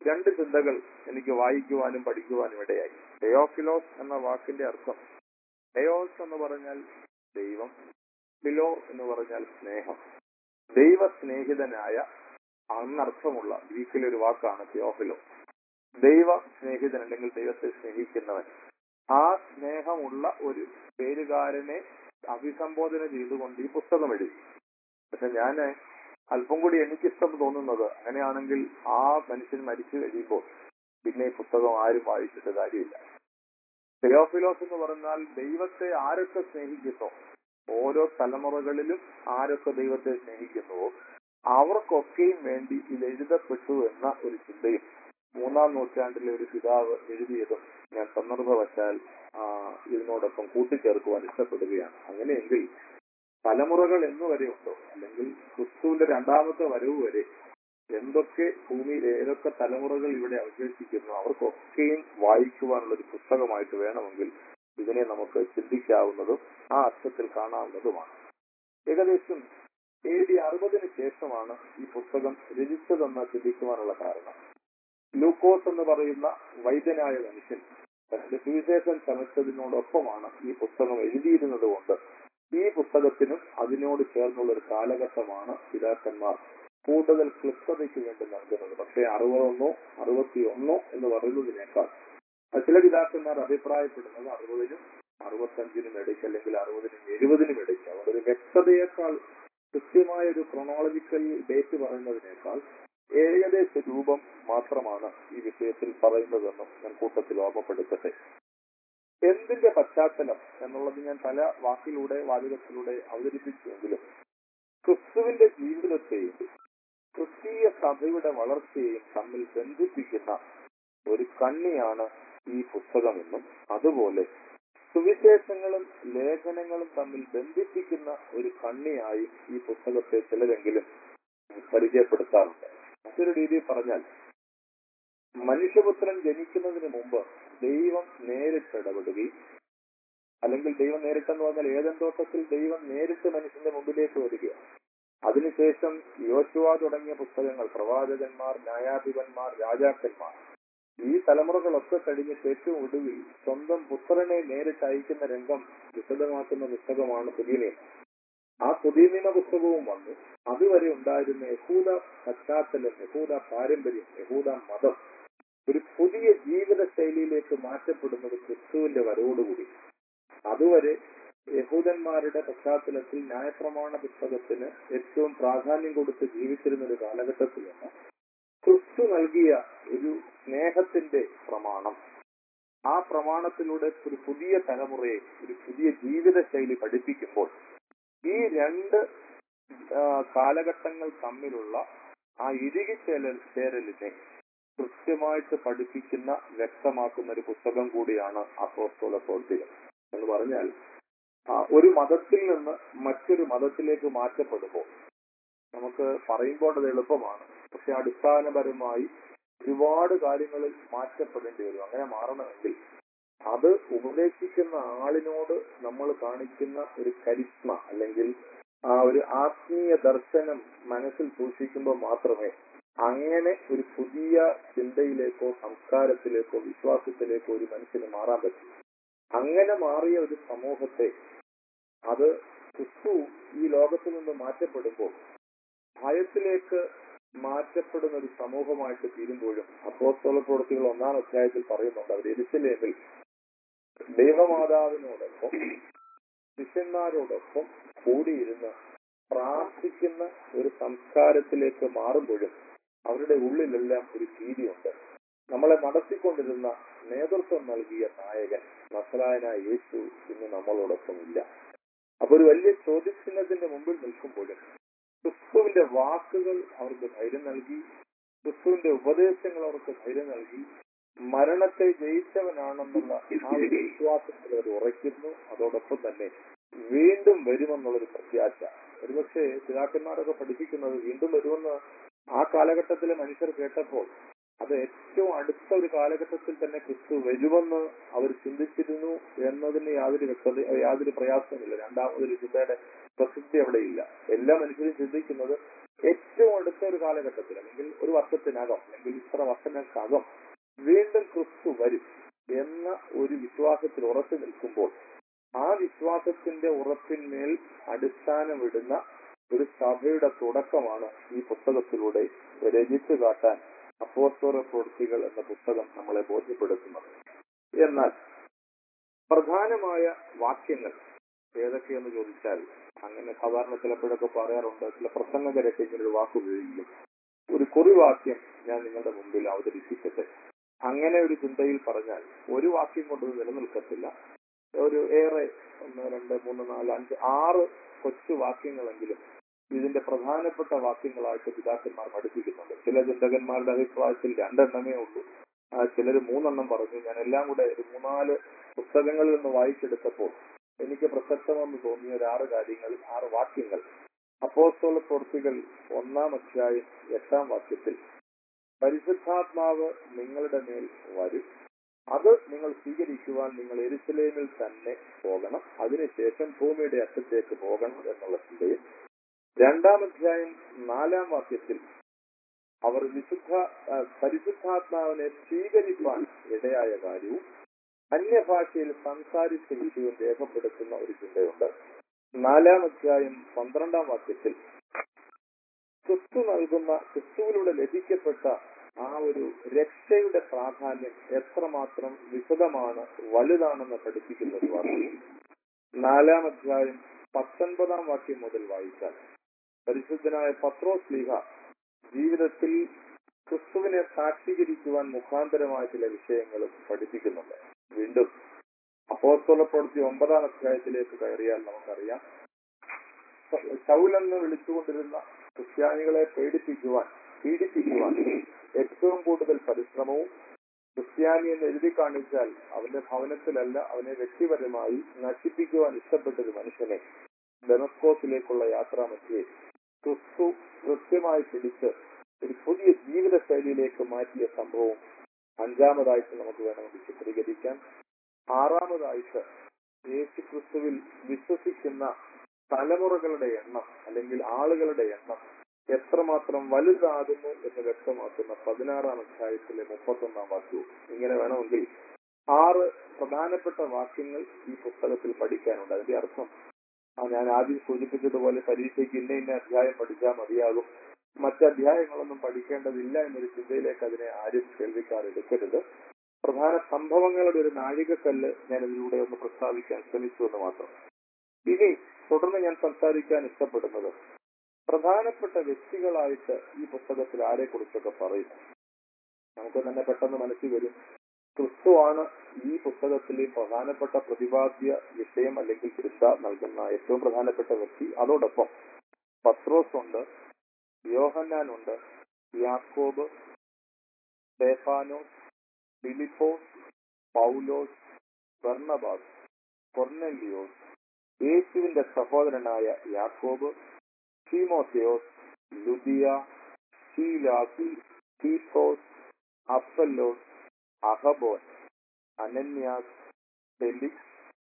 രണ്ട് ചിന്തകൾ എനിക്ക് വായിക്കുവാനും പഠിക്കുവാനും ഇടയായി തെയോഫിലോസ് എന്ന വാക്കിന്റെ അർത്ഥം തെയോസ് എന്ന് പറഞ്ഞാൽ ദൈവം ഫിലോ എന്ന് പറഞ്ഞാൽ സ്നേഹം ദൈവ സ്നേഹിതനായ അന്നർത്ഥമുള്ള ഗ്രീക്കിലെ ഒരു വാക്കാണ് തിയോഫിലോ ദൈവ സ്നേഹിതൻ അല്ലെങ്കിൽ ദൈവത്തെ സ്നേഹിക്കുന്നവൻ ആ സ്നേഹമുള്ള ഒരു പേരുകാരനെ അഭിസംബോധന ചെയ്തുകൊണ്ട് ഈ പുസ്തകം എഴുതി പക്ഷെ ഞാൻ അല്പം കൂടി എനിക്കിഷ്ടം തോന്നുന്നത് അങ്ങനെയാണെങ്കിൽ ആ മനുഷ്യൻ മരിച്ചു കഴിയുമ്പോൾ പിന്നെ ഈ പുസ്തകം ആരും വായിച്ചിട്ട് കാര്യമില്ല തെയോഫിലോസ് എന്ന് പറഞ്ഞാൽ ദൈവത്തെ ആരൊക്കെ സ്നേഹിക്കുന്നോ ഓരോ തലമുറകളിലും ആരൊക്കെ ദൈവത്തെ സ്നേഹിക്കുന്നുവോ അവർക്കൊക്കെയും വേണ്ടി ഇത് എഴുതപ്പെട്ടു എന്ന ഒരു ചിന്തയും മൂന്നാം നൂറ്റാണ്ടിലെ ഒരു പിതാവ് എഴുതിയതും ഞാൻ സന്ദർഭവശാൽ ആ, ഇതിനോടൊപ്പം കൂട്ടിച്ചേർക്കുവാൻ ഇഷ്ടപ്പെടുകയാണ് അങ്ങനെയെങ്കിൽ തലമുറകൾ എന്നുവരെ ഉണ്ടോ അല്ലെങ്കിൽ ക്രിസ്തുവിന്റെ രണ്ടാമത്തെ വരവ് വരെ എന്തൊക്കെ ഭൂമിയിൽ ഏതൊക്കെ തലമുറകൾ ഇവിടെ അവശേഷിക്കുന്നു അവർക്കൊക്കെയും വായിക്കുവാനുള്ള ഒരു പുസ്തകമായിട്ട് വേണമെങ്കിൽ ഇതിനെ നമുക്ക് ചിന്തിക്കാവുന്നതും ആ അർത്ഥത്തിൽ കാണാവുന്നതുമാണ് ഏകദേശം എ ഡി അറുപതിന് ശേഷമാണ് ഈ പുസ്തകം രചിച്ചതെന്ന് ചിന്തിക്കുവാനുള്ള കാരണം ലൂക്കോസ് എന്ന് പറയുന്ന വൈദ്യനായ മനുഷ്യൻ തന്റെ സുവിശേഷം ചമച്ചതിനോടൊപ്പമാണ് ഈ പുസ്തകം എഴുതിയിരുന്നത് കൊണ്ട് ഈ പുസ്തകത്തിനും അതിനോട് ചേർന്നുള്ള ഒരു കാലഘട്ടമാണ് പിതാക്കന്മാർ കൂടുതൽ ക്ലിപ്തതയ്ക്ക് വേണ്ടി നൽകുന്നത് പക്ഷേ അറുപതൊന്നോ അറുപത്തിയൊന്നോ എന്ന് പറയുന്നതിനേക്കാൾ ചില പിതാക്കന്മാർ അഭിപ്രായപ്പെടുന്നത് അറുപതിനും അറുപത്തഞ്ചിനും ഇടയ്ക്ക് അല്ലെങ്കിൽ അറുപതിനും എഴുപതിനും ഇടയ്ക്ക് അതുകൊണ്ട് ഒരു വ്യക്തതയേക്കാൾ കൃത്യമായ ഒരു ക്രൊണോളജിക്കൽ ഡേറ്റ് പറയുന്നതിനേക്കാൾ ഏകദേശ രൂപം മാത്രമാണ് ഈ വിഷയത്തിൽ പറയുന്നതെന്നും ഞാൻ കൂട്ടത്തിൽ ഓർമ്മപ്പെടുത്തട്ടെ എന്തിന്റെ പശ്ചാത്തലം എന്നുള്ളത് ഞാൻ പല വാക്കിലൂടെ വാചകത്തിലൂടെ അവതരിപ്പിച്ചുവെങ്കിലും ക്രിസ്തുവിന്റെ ജീവിതത്തെയും ക്രിസ്തീയ സഭയുടെ വളർച്ചയെയും തമ്മിൽ ബന്ധിപ്പിക്കുന്ന ഒരു കണ്ണിയാണ് ഈ പുസ്തകമെന്നും അതുപോലെ സുവിശേഷങ്ങളും ലേഖനങ്ങളും തമ്മിൽ ബന്ധിപ്പിക്കുന്ന ഒരു കണ്ണിയായി ഈ പുസ്തകത്തെ ചിലരെങ്കിലും പരിചയപ്പെടുത്താറുണ്ട് മറ്റൊരു രീതിയിൽ പറഞ്ഞാൽ മനുഷ്യപുത്രൻ ജനിക്കുന്നതിന് മുമ്പ് ദൈവം നേരിട്ട് ഇടപെടുകയും അല്ലെങ്കിൽ ദൈവം നേരിട്ടെന്ന് പറഞ്ഞാൽ ഏതൻ തോട്ടത്തിൽ ദൈവം നേരിട്ട് മനുഷ്യന്റെ മുമ്പിലേക്ക് വരികയാണ് അതിനുശേഷം യോശുവ തുടങ്ങിയ പുസ്തകങ്ങൾ പ്രവാചകന്മാർ ന്യായാധിപന്മാർ രാജാക്കന്മാർ ഈ തലമുറകളൊക്കെ കഴിഞ്ഞിട്ട് ഏറ്റവും ഒടുവിൽ സ്വന്തം പുത്രനെ നേരിട്ട് അയക്കുന്ന രംഗം വിശദമാക്കുന്ന പുസ്തകമാണ് പുതിയ നിയമം ആ പുതിയ നിയമ പുസ്തകവും വന്നു അതുവരെ ഉണ്ടായിരുന്ന യഹൂദ പശ്ചാത്തലം യഹൂദ പാരമ്പര്യം യഹൂദ മതം ഒരു പുതിയ ജീവിത ശൈലിയിലേക്ക് മാറ്റപ്പെടുന്നത് ക്രിസ്തുവിന്റെ വരവോടുകൂടി അതുവരെ യഹൂദന്മാരുടെ പശ്ചാത്തലത്തിൽ ന്യായപ്രമാണ പുസ്തകത്തിന് ഏറ്റവും പ്രാധാന്യം കൊടുത്ത് ജീവിച്ചിരുന്ന ഒരു കാലഘട്ടത്തിൽ നിന്ന് ക്രിസ്തു നൽകിയ ഒരു സ്നേഹത്തിന്റെ പ്രമാണം ആ പ്രമാണത്തിലൂടെ ഒരു പുതിയ തലമുറയെ ഒരു പുതിയ ജീവിത ശൈലി പഠിപ്പിക്കുമ്പോൾ ഈ രണ്ട് ആ, കാലഘട്ടങ്ങൾ തമ്മിലുള്ള ആ ഇഴുകി ചേരൽ ചേരലിനെ കൃത്യമായിട്ട് പഠിപ്പിക്കുന്ന വ്യക്തമാക്കുന്ന ഒരു പുസ്തകം കൂടിയാണ് അപ്പോസ്തോല പ്രവൃത്തികൾ എന്ന് പറഞ്ഞാൽ ആ, ഒരു മതത്തിൽ നിന്ന് മറ്റൊരു മതത്തിലേക്ക് മാറ്റപ്പെടുമ്പോൾ നമുക്ക് പറയുമ്പോൾ അത് എളുപ്പമാണ് പക്ഷെ അടിസ്ഥാനപരമായി ഒരുപാട് കാര്യങ്ങളിൽ മാറ്റപ്പെടേണ്ടി വരും അങ്ങനെ മാറണമെങ്കിൽ അത് ഉപദേശിക്കുന്ന ആളിനോട് നമ്മൾ കാണിക്കുന്ന ഒരു കരിസ്മ അല്ലെങ്കിൽ ആ ഒരു ആത്മീയ ദർശനം മനസ്സിൽ സൂക്ഷിക്കുമ്പോൾ മാത്രമേ അങ്ങനെ ഒരു പുതിയ ചിന്തയിലേക്കോ സംസ്കാരത്തിലേക്കോ വിശ്വാസത്തിലേക്കോ ഒരു മനുഷ്യന് മാറാൻ പറ്റൂ അങ്ങനെ മാറിയ ഒരു സമൂഹത്തെ അത് ക്രിസ്തു ഈ ലോകത്തിൽ നിന്ന് മാറ്റപ്പെടുമ്പോൾ ഭയത്തിലേക്ക് മാറ്റപ്പെടുന്ന ഒരു സമൂഹമായിട്ട് തീരുമ്പോഴും അപ്പോസ്തല പ്രവൃത്തികൾ ഒന്നാം അധ്യായത്തിൽ പറയുന്നുണ്ട് അവർ എരിശിലേമിൽ ദൈവമാതാവിനോടൊപ്പം ശിഷ്യന്മാരോടൊപ്പം കൂടിയിരുന്ന് പ്രാർത്ഥിക്കുന്ന ഒരു സംസ്കാരത്തിലേക്ക് മാറുമ്പോഴും അവരുടെ ഉള്ളിലെല്ലാം ഒരു ഭീതിയുണ്ട് നമ്മളെ നടത്തിക്കൊണ്ടിരുന്ന നേതൃത്വം നൽകിയ നായകൻ നസലായനായ യേശു ഇന്ന് നമ്മളോടൊപ്പം ഇല്ല അപ്പൊ ഒരു വലിയ ചോദ്യചിഹ്നത്തിന്റെ മുമ്പിൽ നിൽക്കുമ്പോഴും ക്രിസ്തുവിന്റെ വാക്കുകൾ അവർക്ക് ധൈര്യം നൽകി ക്രിസ്തുവിന്റെ ഉപദേശങ്ങൾ അവർക്ക് ധൈര്യം നൽകി മരണത്തെ ജയിച്ചവനാണെന്നുള്ള ആ ഒരു വിശ്വാസത്തിൽ അവർ ഉറയ്ക്കുന്നു അതോടൊപ്പം തന്നെ വീണ്ടും വരുമെന്നുള്ളൊരു പ്രത്യാശ ഒരുപക്ഷെ പിതാക്കന്മാരൊക്കെ പഠിപ്പിക്കുന്നത് വീണ്ടും വരുമെന്ന് ആ കാലഘട്ടത്തിലെ മനുഷ്യർ കേട്ടപ്പോൾ അത് ഏറ്റവും അടുത്ത ഒരു കാലഘട്ടത്തിൽ തന്നെ ക്രിസ്തു വരുമെന്ന് അവർ ചിന്തിച്ചിരുന്നു എന്നതിന് യാതൊരു വ്യക്തത യാതൊരു പ്രയാസവുമില്ല രണ്ടാമതൊരു ചിന്തയുടെ പ്രസക്തി അവിടെ ഇല്ല എല്ലാ മനുഷ്യരും ചിന്തിക്കുന്നത് ഏറ്റവും അടുത്ത ഒരു കാലഘട്ടത്തിൽ അല്ലെങ്കിൽ ഒരു വർഷത്തിനകം അല്ലെങ്കിൽ ഇത്ര വർഷങ്ങൾക്കകം വീണ്ടും ക്രിസ്തു വരും എന്ന ഒരു വിശ്വാസത്തിൽ ഉറച്ചു നിൽക്കുമ്പോൾ ആ വിശ്വാസത്തിന്റെ ഉറപ്പിന്മേൽ അടിസ്ഥാനമിടുന്ന ഒരു സഭയുടെ തുടക്കമാണ് ഈ പുസ്തകത്തിലൂടെ രചിച്ചു കാട്ടാൻ അപ്പോസ്തോല പ്രവൃത്തികൾ എന്ന പുസ്തകം നമ്മളെ ബോധ്യപ്പെടുത്തുന്നത് എന്നാൽ പ്രധാനമായ വാക്യങ്ങൾ ഏതൊക്കെയെന്ന് ചോദിച്ചാൽ അങ്ങനെ സാധാരണ ചിലപ്പോഴൊക്കെ പറയാറുണ്ട് ചില പ്രസംഗകരൊക്കെ ഇങ്ങനെ ഒരു വാക്ക് ഉപയോഗിക്കും ഒരു കുറിവാക്യം ഞാൻ നിങ്ങളുടെ മുമ്പിൽ അവതരിപ്പിക്കട്ടെ അങ്ങനെ ഒരു ചിന്തയിൽ പറഞ്ഞാൽ ഒരു വാക്യം കൊണ്ട് ഇത് നിലനിൽക്കത്തില്ല ഒരു ഏറെ ഒന്ന് രണ്ട് മൂന്ന് നാല് അഞ്ച് ആറ് കൊച്ചു വാക്യങ്ങളെങ്കിലും ഇതിന്റെ പ്രധാനപ്പെട്ട വാക്യങ്ങളായിട്ട് പിതാക്കന്മാർ പഠിപ്പിക്കുന്നുണ്ട് ചില ചിന്തകന്മാരുടെ അഭിപ്രായത്തിൽ രണ്ടെണ്ണമേ ഉള്ളൂ ആ ചിലർ മൂന്നെണ്ണം പറഞ്ഞു ഞാൻ എല്ലാം കൂടെ ഒരു മൂന്നാല് പുസ്തകങ്ങളിൽ നിന്ന് വായിച്ചെടുത്തപ്പോൾ എനിക്ക് പ്രസക്തമെന്ന് തോന്നിയ ഒരു ആറ് കാര്യങ്ങൾ ആറ് വാക്യങ്ങൾ അപ്പോസ്തല പ്രവൃത്തികൾ ഒന്നാം അധ്യായം എട്ടാം വാക്യത്തിൽ പരിശുദ്ധാത്മാവ് നിങ്ങളുടെ മേൽ വരും അത് നിങ്ങൾ സ്വീകരിക്കുവാൻ നിങ്ങൾ എരുസലേമിൽ തന്നെ പോകണം അതിനുശേഷം ഭൂമിയുടെ അറ്റത്തേക്ക് പോകണം എന്നുള്ള ചിന്തയും രണ്ടാം അധ്യായം നാലാം വാക്യത്തിൽ അവർ വിശുദ്ധ ആ, പരിശുദ്ധാത്മാവിനെ സ്വീകരിക്കാൻ ഇടയായ കാര്യവും അന്യഭാഷയിൽ സംസാരിച്ച വിഷയവും രേഖപ്പെടുത്തുന്ന ഒരു ചിന്തയുണ്ട് നാലാം അധ്യായം പന്ത്രണ്ടാം വാക്യത്തിൽ ക്രിസ്തു നൽകുന്ന ക്രിസ്തുവിലൂടെ ലഭിക്കപ്പെട്ട ആ ഒരു രക്ഷയുടെ പ്രാധാന്യം എത്രമാത്രം വിശദമാണ് വലുതാണെന്ന് പഠിപ്പിക്കുന്ന ഒരു വാക്യം നാലാം അധ്യായം പത്തൊൻപതാം വാക്യം മുതൽ വായിച്ചാൽ പരിശുദ്ധനായ പത്രോസ് ലീഹ ജീവിതത്തിൽ ക്രിസ്തുവിനെ സാക്ഷീകരിക്കുവാൻ മുഖാന്തരമായ ചില വിഷയങ്ങളും പഠിപ്പിക്കുന്നുണ്ട് വീണ്ടും അപ്പോസ്തല പ്രവൃത്തി ഒമ്പതാം അധ്യായത്തിലേക്ക് കയറിയാൽ നമുക്കറിയാം ശൗലെന്ന് വിളിച്ചുകൊണ്ടിരുന്ന ക്രിസ്ത്യാനികളെ പേടിപ്പിക്കുവാൻ പീഡിപ്പിക്കുവാൻ ഏറ്റവും കൂടുതൽ പരിശ്രമവും ക്രിസ്ത്യാനി എന്ന് എഴുതി കാണിച്ചാൽ അവന്റെ ഭവനത്തിലല്ല അവനെ വ്യക്തിപരമായി നശിപ്പിക്കുവാൻ ഇഷ്ടപ്പെട്ട ഒരു മനുഷ്യനെ ഡെമസ്കോസിലേക്കുള്ള യാത്രാമധ്യേ ക്രിസ്തു കൃത്യമായി പിടിച്ച് ഒരു പുതിയ ജീവിത ശൈലിയിലേക്ക് മാറ്റിയ സംഭവം അഞ്ചാമതായിട്ട് നമുക്ക് വേണമെങ്കിൽ ചിത്രീകരിക്കാം ആറാമതായിട്ട് യേശു ക്രിസ്തുവിൽ വിശ്വസിക്കുന്ന തലമുറകളുടെ എണ്ണം അല്ലെങ്കിൽ ആളുകളുടെ എണ്ണം എത്രമാത്രം വലുതാകുന്നു എന്ന് വ്യക്തമാക്കുന്ന പതിനാറാം അധ്യായത്തിലെ മുപ്പത്തൊന്നാം വാക്യവും ഇങ്ങനെ വേണമെങ്കിൽ ആറ് പ്രധാനപ്പെട്ട വാക്യങ്ങൾ ഈ പുസ്തകത്തിൽ പഠിക്കാനുണ്ട് അതിന്റെ അർത്ഥം ആ ഞാൻ ആദ്യം സൂചിപ്പിച്ചതുപോലെ പരീക്ഷയ്ക്ക് ഇന്ന ഇന്ന അധ്യായം പഠിച്ചാൽ മതിയാകും മറ്റ് അധ്യായങ്ങളൊന്നും പഠിക്കേണ്ടതില്ല എന്നൊരു ചിന്തയിലേക്ക് അതിനെ ആരും കേൾവിക്കാർ എടുക്കരുത് പ്രധാന സംഭവങ്ങളുടെ ഒരു നാഴികക്കല്ല് ഞാൻ ഇതിലൂടെ ഒന്ന് പ്രസ്താവിക്കാൻ ശ്രമിച്ചു എന്ന് മാത്രം ഇനി തുടർന്ന് ഞാൻ സംസാരിക്കാൻ ഇഷ്ടപ്പെടുന്നത് പ്രധാനപ്പെട്ട വ്യക്തികളായിട്ട് ഈ പുസ്തകത്തിൽ ആരെ കുറിച്ചൊക്കെ പറയുന്നു നമുക്ക് തന്നെ പെട്ടെന്ന് മനസ്സിൽ വരും ക്രിസ്തുവാണ് ഈ പുസ്തകത്തിലെ പ്രധാനപ്പെട്ട പ്രതിപാദ്യ വിഷയം അല്ലെങ്കിൽ ചിന്ത നൽകുന്ന ഏറ്റവും പ്രധാനപ്പെട്ട വ്യക്തി അതോടൊപ്പം പത്രോസ് ഉണ്ട് യോഹന്നാനുണ്ട് യാക്കോബ് സ്റ്റേഫാനോസ് ഫിലിപ്പോസ് പൗലോസ് ബർണബാസ് കൊർനെല്ലിയോസ് യേശുവിന്റെ സഹോദരനായ യാക്കോബ് ഷീമോത്തിയോസ് ലുദിയ ഷീലാസ് തീത്തോസ് അപ്പല്ലോസ് അഹബോൻ അനന്യാസ് ഫെലിക്സ്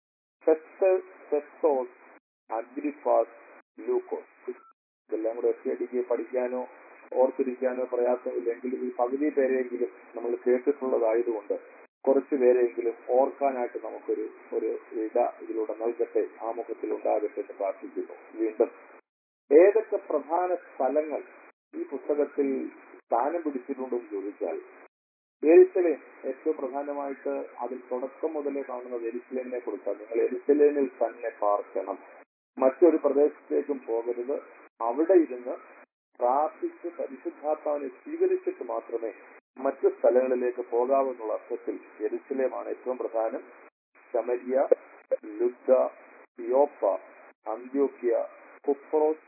ഫെസ്ത- ഫെസ്തോസ് അഗ്രിഫാസ് ലൂക്കോസ് ഇതെല്ലാം കൂടെ ഒറ്റയടിക്ക് പഠിക്കാനോ ഓർത്തിരിക്കാനോ പ്രയാസമില്ലെങ്കിലും ഈ പകുതി പേരെയെങ്കിലും നമ്മൾ കേട്ടിട്ടുള്ളതായതുകൊണ്ട് കുറച്ചു പേരെയെങ്കിലും ഓർക്കാനായിട്ട് നമുക്കൊരു ഒരു ഇട ഇതിലൂടെ നൽകട്ടെ ആമുഖത്തിൽ ഉണ്ടാകട്ടെ എന്ന് പ്രാർത്ഥിക്കുന്നു വീണ്ടും ഏതൊക്കെ പ്രധാന സ്ഥലങ്ങൾ ഈ പുസ്തകത്തിൽ സ്ഥാനം പിടിച്ചിട്ടുണ്ടെന്ന് ചോദിച്ചാൽ എരിശലേം ഏറ്റവും പ്രധാനമായിട്ട് അതിൽ തുടക്കം മുതലേ കാണുന്നത് എരിശലേമിനെ കുറിച്ചാണ് നിങ്ങൾ എരിശലേമിൽ തന്നെ പാർക്കണം മറ്റൊരു പ്രദേശത്തേക്കും പോകരുത് അവിടെ ഇരുന്ന് പ്രാർത്ഥിച്ച് പരിശുദ്ധാത്മാവിനെ സ്വീകരിച്ചിട്ട് മാത്രമേ മറ്റു സ്ഥലങ്ങളിലേക്ക് പോകാവെന്നുള്ള അർത്ഥത്തിൽ എരിശലേമാണ് ഏറ്റവും പ്രധാനം ശമരിയ ലുദ്ദ യോപ്പ അന്ത്യോക്യ കുപ്രോസ്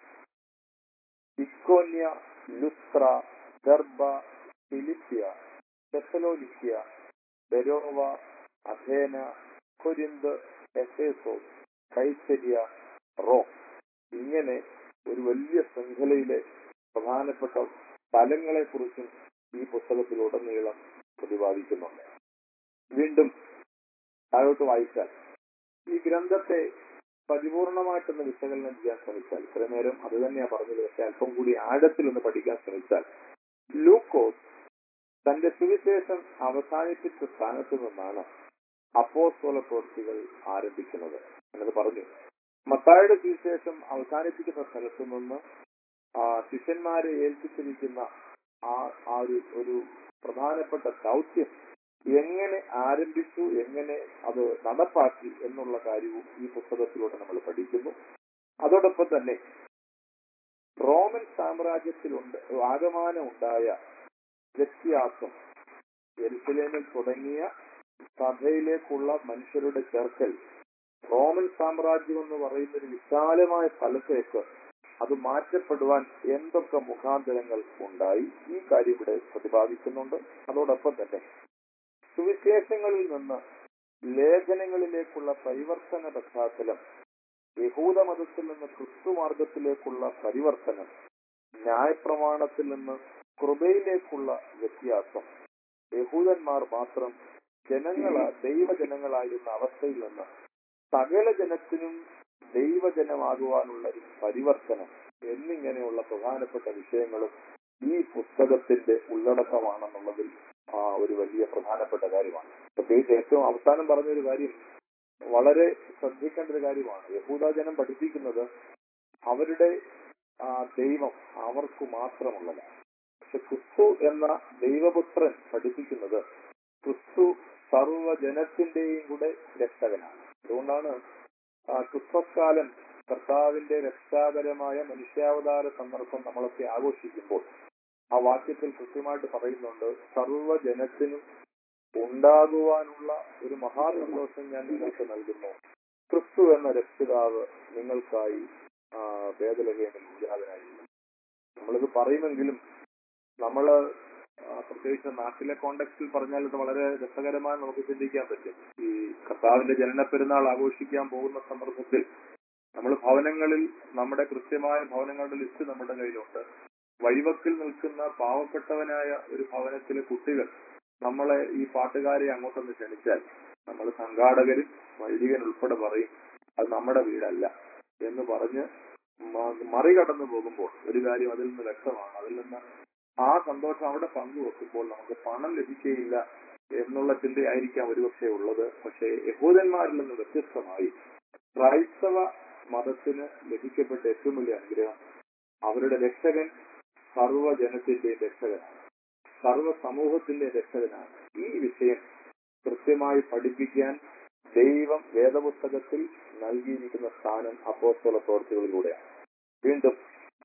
ഇക്കോന്യ ലുസ്ത്ര ദർബ ഫിലിപ്പിയ തെസലോനിക്യ ബെരോവ അഥേന കൊരിന്ത് എഫേസോസ് കൈസരിയ റോം ഇങ്ങനെ ഒരു വലിയ ശൃംഖലയിലെ പ്രധാനപ്പെട്ട സ്ഥലങ്ങളെ കുറിച്ചും ഈ പുസ്തകത്തിലുടനീളം പ്രതിപാദിക്കുന്നുണ്ട് വീണ്ടും താഴോട്ട് വായിച്ചാൽ ഈ ഗ്രന്ഥത്തെ പരിപൂർണമായിട്ടൊന്ന് വിശകലനം ചെയ്യാൻ ശ്രമിച്ചാൽ ഇത്രയും നേരം അത് തന്നെയാ പറഞ്ഞത് പക്ഷെ അല്പം കൂടി ആഴത്തിലൊന്ന് പഠിക്കാൻ ശ്രമിച്ചാൽ ലൂക്കോസ് തന്റെ സുവിശേഷം അവസാനിപ്പിച്ച സ്ഥാനത്ത് നിന്നാണ് അപ്പോസ്തല പ്രവൃത്തികൾ ആരംഭിക്കുന്നത് എന്നത് പറഞ്ഞു മത്തായുടെ സുവിശേഷം അവസാനിപ്പിക്കുന്ന സ്ഥലത്ത് നിന്ന് ആ, ശിഷ്യന്മാരെ ഏൽപ്പിച്ചിരിക്കുന്ന ആ ആ ഒരു ഒരു പ്രധാനപ്പെട്ട ദൗത്യം എങ്ങനെ ആരംഭിച്ചു എങ്ങനെ അത് നടപ്പാക്കി എന്നുള്ള കാര്യവും ഈ പുസ്തകത്തിലൂടെ നമ്മൾ പഠിക്കുന്നു അതോടൊപ്പം തന്നെ റോമൻ സാമ്രാജ്യത്തിലുണ്ട് ആകമാനം ഉണ്ടായ വ്യത്യാസം എരുസലേമിൽ തുടങ്ങിയ സഭയിലേക്കുള്ള മനുഷ്യരുടെ ചേർക്കൽ റോമൻ സാമ്രാജ്യം എന്ന് പറയുന്ന ഒരു വിശാലമായ സ്ഥലത്തേക്ക് അത് മാറ്റപ്പെടുവാൻ എന്തൊക്കെ മുഖാന്തരങ്ങൾ ഉണ്ടായി ഈ കാര്യം ഇവിടെ പ്രതിപാദിക്കുന്നുണ്ട് അതോടൊപ്പം തന്നെ സുവിശേഷങ്ങളിൽ നിന്ന് ലേഖനങ്ങളിലേക്കുള്ള പരിവർത്തന പശ്ചാത്തലം യഹൂദ മതത്തിൽ നിന്ന് ക്രിസ്തുമാർഗത്തിലേക്കുള്ള പരിവർത്തനം ന്യായപ്രമാണത്തിൽ നിന്ന് കൃപയിലേക്കുള്ള വ്യത്യാസം യഹൂദന്മാർ മാത്രം ജനങ്ങള ദൈവജനങ്ങളായിരുന്ന അവസ്ഥയിൽ നിന്ന് സകല ജനത്തിനും ദൈവജനമാകുവാനുള്ള ഒരു പരിവർത്തനം എന്നിങ്ങനെയുള്ള പ്രധാനപ്പെട്ട വിഷയങ്ങളും ഈ പുസ്തകത്തിന്റെ ഉള്ളടക്കമാണെന്നുള്ളതിൽ ആ ഒരു വലിയ പ്രധാനപ്പെട്ട കാര്യമാണ് പ്രത്യേകിച്ച് ഏറ്റവും അവസാനം പറഞ്ഞൊരു കാര്യം വളരെ ശ്രദ്ധിക്കേണ്ട ഒരു കാര്യമാണ് യഹൂദജനം പഠിപ്പിക്കുന്നത് അവരുടെ ആ, ദൈവം അവർക്ക് മാത്രമുള്ളതാണ് പക്ഷെ ക്രിസ്തു എന്ന ദൈവപുത്രൻ പഠിപ്പിക്കുന്നത് ക്രിസ്തു സർവ്വജനത്തിന്റെയും കൂടെ രക്ഷകനാണ് അതുകൊണ്ടാണ് ആ, ക്രിസ്മസ് കാലം കർത്താവിന്റെ രക്ഷാകരമായ മനുഷ്യാവതാര സന്ദർഭം നമ്മളൊക്കെ ആഘോഷിക്കുമ്പോൾ ആ വാക്യത്തിൽ കൃത്യമായിട്ട് പറയുന്നുണ്ട് സർവ്വജനത്തിനും ഉണ്ടാകുവാനുള്ള ഒരു മഹാസന്തോഷം ഞാൻ നിങ്ങൾക്ക് നൽകുന്നു ക്രിസ്തു എന്ന രക്ഷിതാവ് നിങ്ങൾക്കായി ആ, വേദലഹേമിൽ ജാതനായിരുന്നു നമ്മളിത് പറയുമെങ്കിലും നമ്മള് ആ, പ്രത്യേകിച്ച് നാട്ടിലെ കോണ്ടെക്സ്റ്റിൽ പറഞ്ഞാൽ ഇത് വളരെ രസകരമായി നമുക്ക് ചിന്തിക്കാൻ പറ്റും ഈ കർത്താവിന്റെ ജനന പെരുന്നാൾ ആഘോഷിക്കാൻ പോകുന്ന സന്ദർഭത്തിൽ നമ്മൾ ഭവനങ്ങളിൽ നമ്മുടെ കൃത്യമായ ഭവനങ്ങളുടെ ലിസ്റ്റ് നമ്മുടെ കയ്യിലുണ്ട് വഴിവക്കിൽ നിൽക്കുന്ന പാവപ്പെട്ടവനായ ഒരു ഭവനത്തിലെ കുട്ടികൾ നമ്മളെ ഈ പാട്ടുകാരെ അങ്ങോട്ടൊന്ന് ക്ഷണിച്ചാൽ നമ്മൾ സംഘാടകരും വൈദികൻ ഉൾപ്പെടെ പറയും അത് നമ്മുടെ വീടല്ല എന്ന് പറഞ്ഞ് മ- മറികടന്നു പോകുമ്പോൾ ഒരു കാര്യം അതിൽ നിന്ന് വ്യക്തമാണ് അതിൽ നിന്ന് ആ സന്തോഷം അവിടെ പങ്കുവെക്കുമ്പോൾ നമുക്ക് പണം ലഭിക്കുകയില്ല എന്നുള്ള ചിന്തയായിരിക്കാം ഒരുപക്ഷെ ഉള്ളത് പക്ഷേ യഹൂദന്മാരിൽ നിന്ന് വ്യത്യസ്തമായി ക്രൈസ്തവ മതത്തിന് ലഭിക്കപ്പെട്ട ഏറ്റവും വലിയ അനുഗ്രഹം അവരുടെ രക്ഷകൻ സർവ്വജനത്തിന്റെയും രക്ഷകനാണ് സർവ്വ സമൂഹത്തിന്റെ രക്ഷകനാണ് ഈ വിഷയം കൃത്യമായി പഠിപ്പിക്കാൻ ദൈവം വേദപുസ്തകത്തിൽ നൽകിയിരിക്കുന്ന സ്ഥാനം അപ്പോസ്തല പ്രവർത്തികളിലൂടെയാണ് വീണ്ടും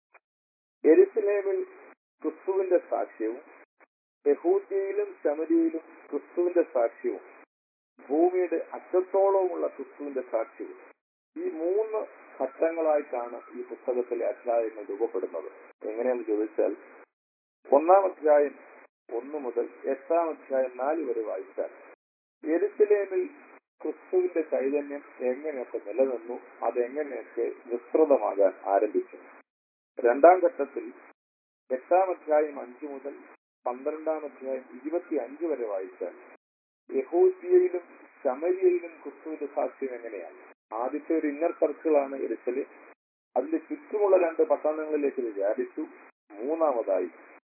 എരുസലേമിൽ ക്രിസ്തുവിന്റെ സാക്ഷ്യവും യഹൂദ്യയിലും ശമരിയിലും ക്രിസ്തുവിന്റെ സാക്ഷ്യവും ഭൂമിയുടെ അറ്റത്തോളവുമുള്ള ക്രിസ്തുവിന്റെ സാക്ഷ്യവും ഈ മൂന്ന് ഘട്ടങ്ങളായിട്ടാണ് ഈ പുസ്തകത്തിലെ അധ്യായങ്ങൾ രൂപപ്പെടുന്നത് എങ്ങനെയെന്ന് ചോദിച്ചാൽ ഒന്നാം അധ്യായം ഒന്ന് മുതൽ എട്ടാം അധ്യായം നാല് വരെ വായിച്ചാൽ എരുസലേമിൽ ക്രിസ്തുവിന്റെ ചൈതന്യം എങ്ങനെയൊക്കെ നിലനിന്നു അതെങ്ങനെയൊക്കെ വിസ്തൃതമാകാൻ ആരംഭിച്ചു രണ്ടാം ഘട്ടത്തിൽ എട്ടാം അധ്യായം അഞ്ചു മുതൽ പന്ത്രണ്ടാം അധ്യായം ഇരുപത്തി അഞ്ച് വരെ വായിച്ചാൽ യഹൂദിയയിലും ശമരിയയിലും ക്രിസ്തുവിന്റെ സാക്ഷ്യം എങ്ങനെയാണ് ആദ്യത്തെ ഒരു ഇന്നർ സർക്കിളാണ് എരുസലേം അതിന്റെ ചുറ്റുമുള്ള രണ്ട് പട്ടണങ്ങളിലേക്ക് ഇത് വ്യാപിച്ചു മൂന്നാമതായി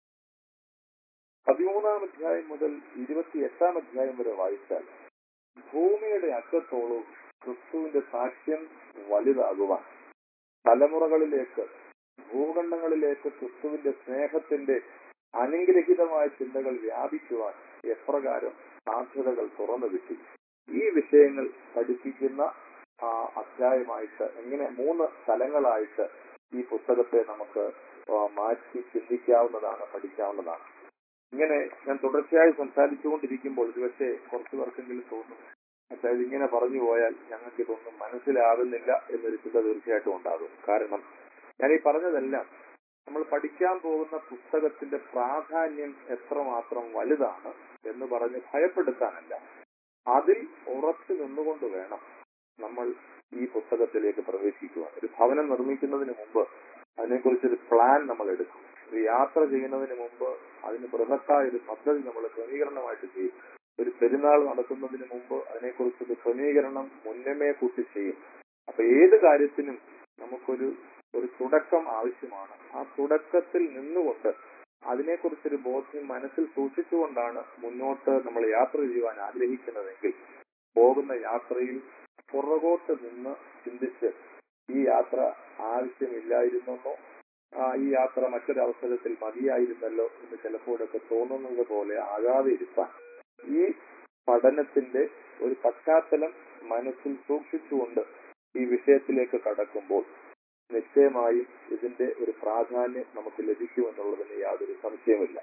പതിമൂന്നാം അധ്യായം മുതൽ ഇരുപത്തി എട്ടാം അധ്യായം വരെ വായിച്ചാൽ ഭൂമിയുടെ അറ്റത്തോളവും ക്രിസ്തുവിന്റെ സാക്ഷ്യം വലുതാകുവാൻ തലമുറകളിലേക്ക് ഭൂഖണ്ഡങ്ങളിലേക്ക് ക്രിസ്തുവിന്റെ സ്നേഹത്തിന്റെ അനുഗ്രഹിതമായ ചിന്തകൾ വ്യാപിക്കുവാൻ എപ്രകാരം സാധ്യതകൾ തുറന്നു കിട്ടി ഈ വിഷയങ്ങൾ പഠിപ്പിക്കുന്ന ആ അധ്യായമായിട്ട് ഇങ്ങനെ മൂന്ന് തലങ്ങളായിട്ട് ഈ പുസ്തകത്തെ നമുക്ക് ആ, മാറ്റി ചിന്തിക്കാവുന്നതാണ് പഠിക്കാവുന്നതാണ് ഇങ്ങനെ ഞാൻ തുടർച്ചയായി സംസാരിച്ചുകൊണ്ടിരിക്കുമ്പോൾ ഒരുപക്ഷെ കുറച്ചു പേർക്കെങ്കിലും തോന്നും പക്ഷേ ഇതിങ്ങനെ പറഞ്ഞു പോയാൽ ഞങ്ങൾക്ക് ഇതൊന്നും മനസ്സിലാകുന്നില്ല എന്നൊരു ചിന്ത തീർച്ചയായിട്ടും ഉണ്ടാകും കാരണം ഞാൻ ഈ പറഞ്ഞതെല്ലാം നമ്മൾ പഠിക്കാൻ പോകുന്ന പുസ്തകത്തിന്റെ പ്രാധാന്യം എത്രമാത്രം വലുതാണ് എന്ന് പറഞ്ഞ് ഭയപ്പെടുത്താനല്ല അതിൽ ഉറച്ചു നിന്നുകൊണ്ട് വേണം നമ്മൾ ഈ പുസ്തകത്തിലേക്ക് പ്രവേശിക്കുക ഒരു ഭവനം നിർമ്മിക്കുന്നതിന് മുമ്പ് അതിനെക്കുറിച്ചൊരു പ്ലാൻ നമ്മൾ എടുക്കും ഒരു യാത്ര ചെയ്യുന്നതിന് മുമ്പ് അതിന് ബൃഹത്തായ ഒരു പദ്ധതി നമ്മൾ ക്രമീകരണമായിട്ട് ചെയ്യും ഒരു പെരുന്നാൾ നടത്തുന്നതിന് മുമ്പ് അതിനെക്കുറിച്ചൊരു ക്രമീകരണം മുന്നമേ കൂട്ടി ചെയ്യും അപ്പൊ ഏത് കാര്യത്തിനും നമുക്കൊരു ഒരു തുടക്കം ആവശ്യമാണ് ആ തുടക്കത്തിൽ നിന്നുകൊണ്ട് അതിനെക്കുറിച്ചൊരു ബോധ്യം മനസ്സിൽ സൂക്ഷിച്ചുകൊണ്ടാണ് മുന്നോട്ട് നമ്മൾ യാത്ര ചെയ്യുവാൻ ആഗ്രഹിക്കുന്നതെങ്കിൽ പോകുന്ന യാത്രയിൽ പുറകോട്ട് നിന്ന് ചിന്തിച്ച് ഈ യാത്ര ആവശ്യമില്ലായിരുന്നെന്നോ ആ, ഈ യാത്ര മറ്റൊരവസരത്തിൽ മതിയായിരുന്നല്ലോ എന്ന് ചിലപ്പോഴൊക്കെ തോന്നുന്നത് പോലെ ആകാതെ ഇരുത്താൻ ഈ പഠനത്തിന്റെ ഒരു പശ്ചാത്തലം മനസ്സിൽ സൂക്ഷിച്ചുകൊണ്ട് ഈ വിഷയത്തിലേക്ക് കടക്കുമ്പോൾ നിശ്ചയമായും ഇതിന്റെ ഒരു പ്രാധാന്യം നമുക്ക് ലഭിക്കുമെന്നുള്ളതിന് യാതൊരു സംശയമില്ല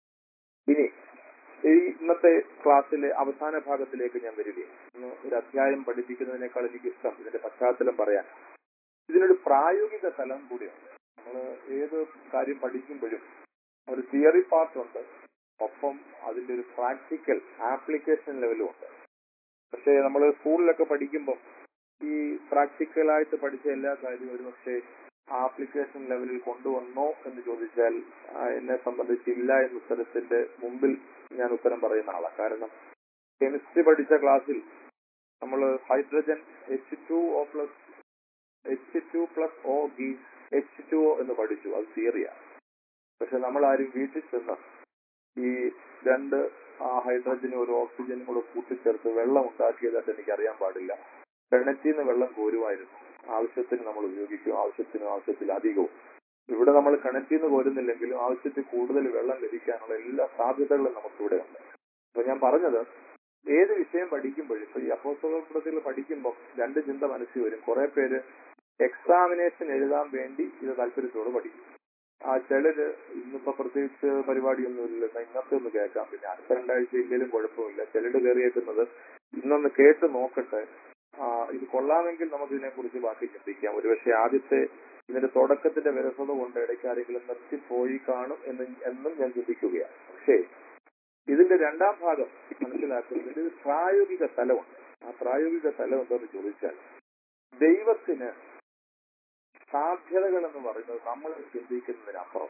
ഇനി ഈ ഇന്നത്തെ ക്ലാസ്സിലെ അവസാന ഭാഗത്തിലേക്ക് ഞാൻ വരികയാണ് ഇന്ന് ഒരു അധ്യായം പഠിപ്പിക്കുന്നതിനേക്കാൾ എനിക്ക് ഇഷ്ടം ഇതിന്റെ പശ്ചാത്തലം പറയാൻ ഇതിനൊരു പ്രായോഗിക തലം കൂടിയുണ്ട് നമ്മൾ ഏത് കാര്യം പഠിക്കുമ്പോഴും ഒരു തിയറി പാർട്ട് ഉണ്ട് ഒപ്പം അതിന്റെ ഒരു പ്രാക്ടിക്കൽ ആപ്ലിക്കേഷൻ ലെവലും ഉണ്ട് പക്ഷേ നമ്മൾ സ്കൂളിലൊക്കെ പഠിക്കുമ്പോൾ ഈ പ്രാക്ടിക്കലായിട്ട് പഠിച്ച എല്ലാ കാര്യവും ഒരു പക്ഷേ ആപ്ലിക്കേഷൻ ലെവലിൽ കൊണ്ടുവന്നോ എന്ന് ചോദിച്ചാൽ ആ, എന്നെ സംബന്ധിച്ചില്ല എന്ന ഉത്തരത്തിന്റെ മുമ്പിൽ ഞാൻ ഉത്തരം പറയുന്ന ആളാണ് കാരണം കെമിസ്ട്രി പഠിച്ച ക്ലാസ്സിൽ നമ്മൾ hydrogen H two O plus H two plus O gives H two O എന്ന് പഠിച്ചു അത് തിയറിയാണ് പക്ഷെ നമ്മൾ ആരും വീട്ടിൽ ചെന്ന് ഈ രണ്ട് ആ ഹൈഡ്രജനും ഒരു ഓക്സിജനും കൂടെ കൂട്ടിച്ചേർത്ത് വെള്ളം ഉണ്ടാക്കിയതായിട്ട് എനിക്ക് അറിയാൻ പാടില്ല കിണറ്റിൽ നിന്ന് വെള്ളം കോരുമായിരുന്നു ആവശ്യത്തിന് നമ്മൾ ഉപയോഗിക്കും ആവശ്യത്തിനും ആവശ്യത്തിലധികവും ഇവിടെ നമ്മൾ കിണറ്റിൽ നിന്ന് കോരുന്നില്ലെങ്കിലും ആവശ്യത്തിൽ കൂടുതൽ വെള്ളം ലഭിക്കാനുള്ള എല്ലാ സാധ്യതകളും നമുക്കിവിടെ ഉണ്ട് അപ്പൊ ഞാൻ പറഞ്ഞത് ഏത് വിഷയം പഠിക്കുമ്പോഴും ഇപ്പൊ ഈ അപ്പോസ്തലത്തിൽ പഠിക്കുമ്പോൾ രണ്ട് ചിന്ത മനസ്സിൽ വരും കുറെ പേര് എക്സാമിനേഷൻ എഴുതാൻ വേണ്ടി ഇത് താല്പര്യത്തോട് പഠിക്കും ആ ചിലര് ഇന്നിപ്പോ പ്രത്യേകിച്ച് പരിപാടിയൊന്നുമില്ല എന്നാ ഇന്നത്തെ ഒന്ന് കേൾക്കാം പിന്നെ അടുത്ത രണ്ടാഴ്ചയെങ്കിലും കുഴപ്പമില്ല ചിലര് കയറിയേക്കുന്നത് ഇന്നൊന്ന് കേട്ട് നോക്കട്ടെ ആ, ഇത് കൊള്ളാമെങ്കിൽ നമുക്ക് ഇതിനെ കുറിച്ച് ബാക്കി ചിന്തിക്കാം ഒരുപക്ഷെ ആദ്യത്തെ ഇതിന്റെ തുടക്കത്തിന്റെ വിരസത കൊണ്ട് ഇടയ്ക്ക് ആരെങ്കിലും നിർത്തിപ്പോയി കാണും എന്ന് എന്നും ഞാൻ ചിന്തിക്കുകയാണ് പക്ഷേ ഇതിന്റെ രണ്ടാം ഭാഗം മനസ്സിലാക്കുന്നതിൽ ഒരു പ്രായോഗിക തലമുണ്ട് ആ പ്രായോഗിക തലം എന്താണെന്ന് ചോദിച്ചാൽ ദൈവത്തിന് സാധ്യതകൾ എന്ന് പറയുന്നത് നമ്മൾ ചിന്തിക്കുന്നതിനപ്പുറം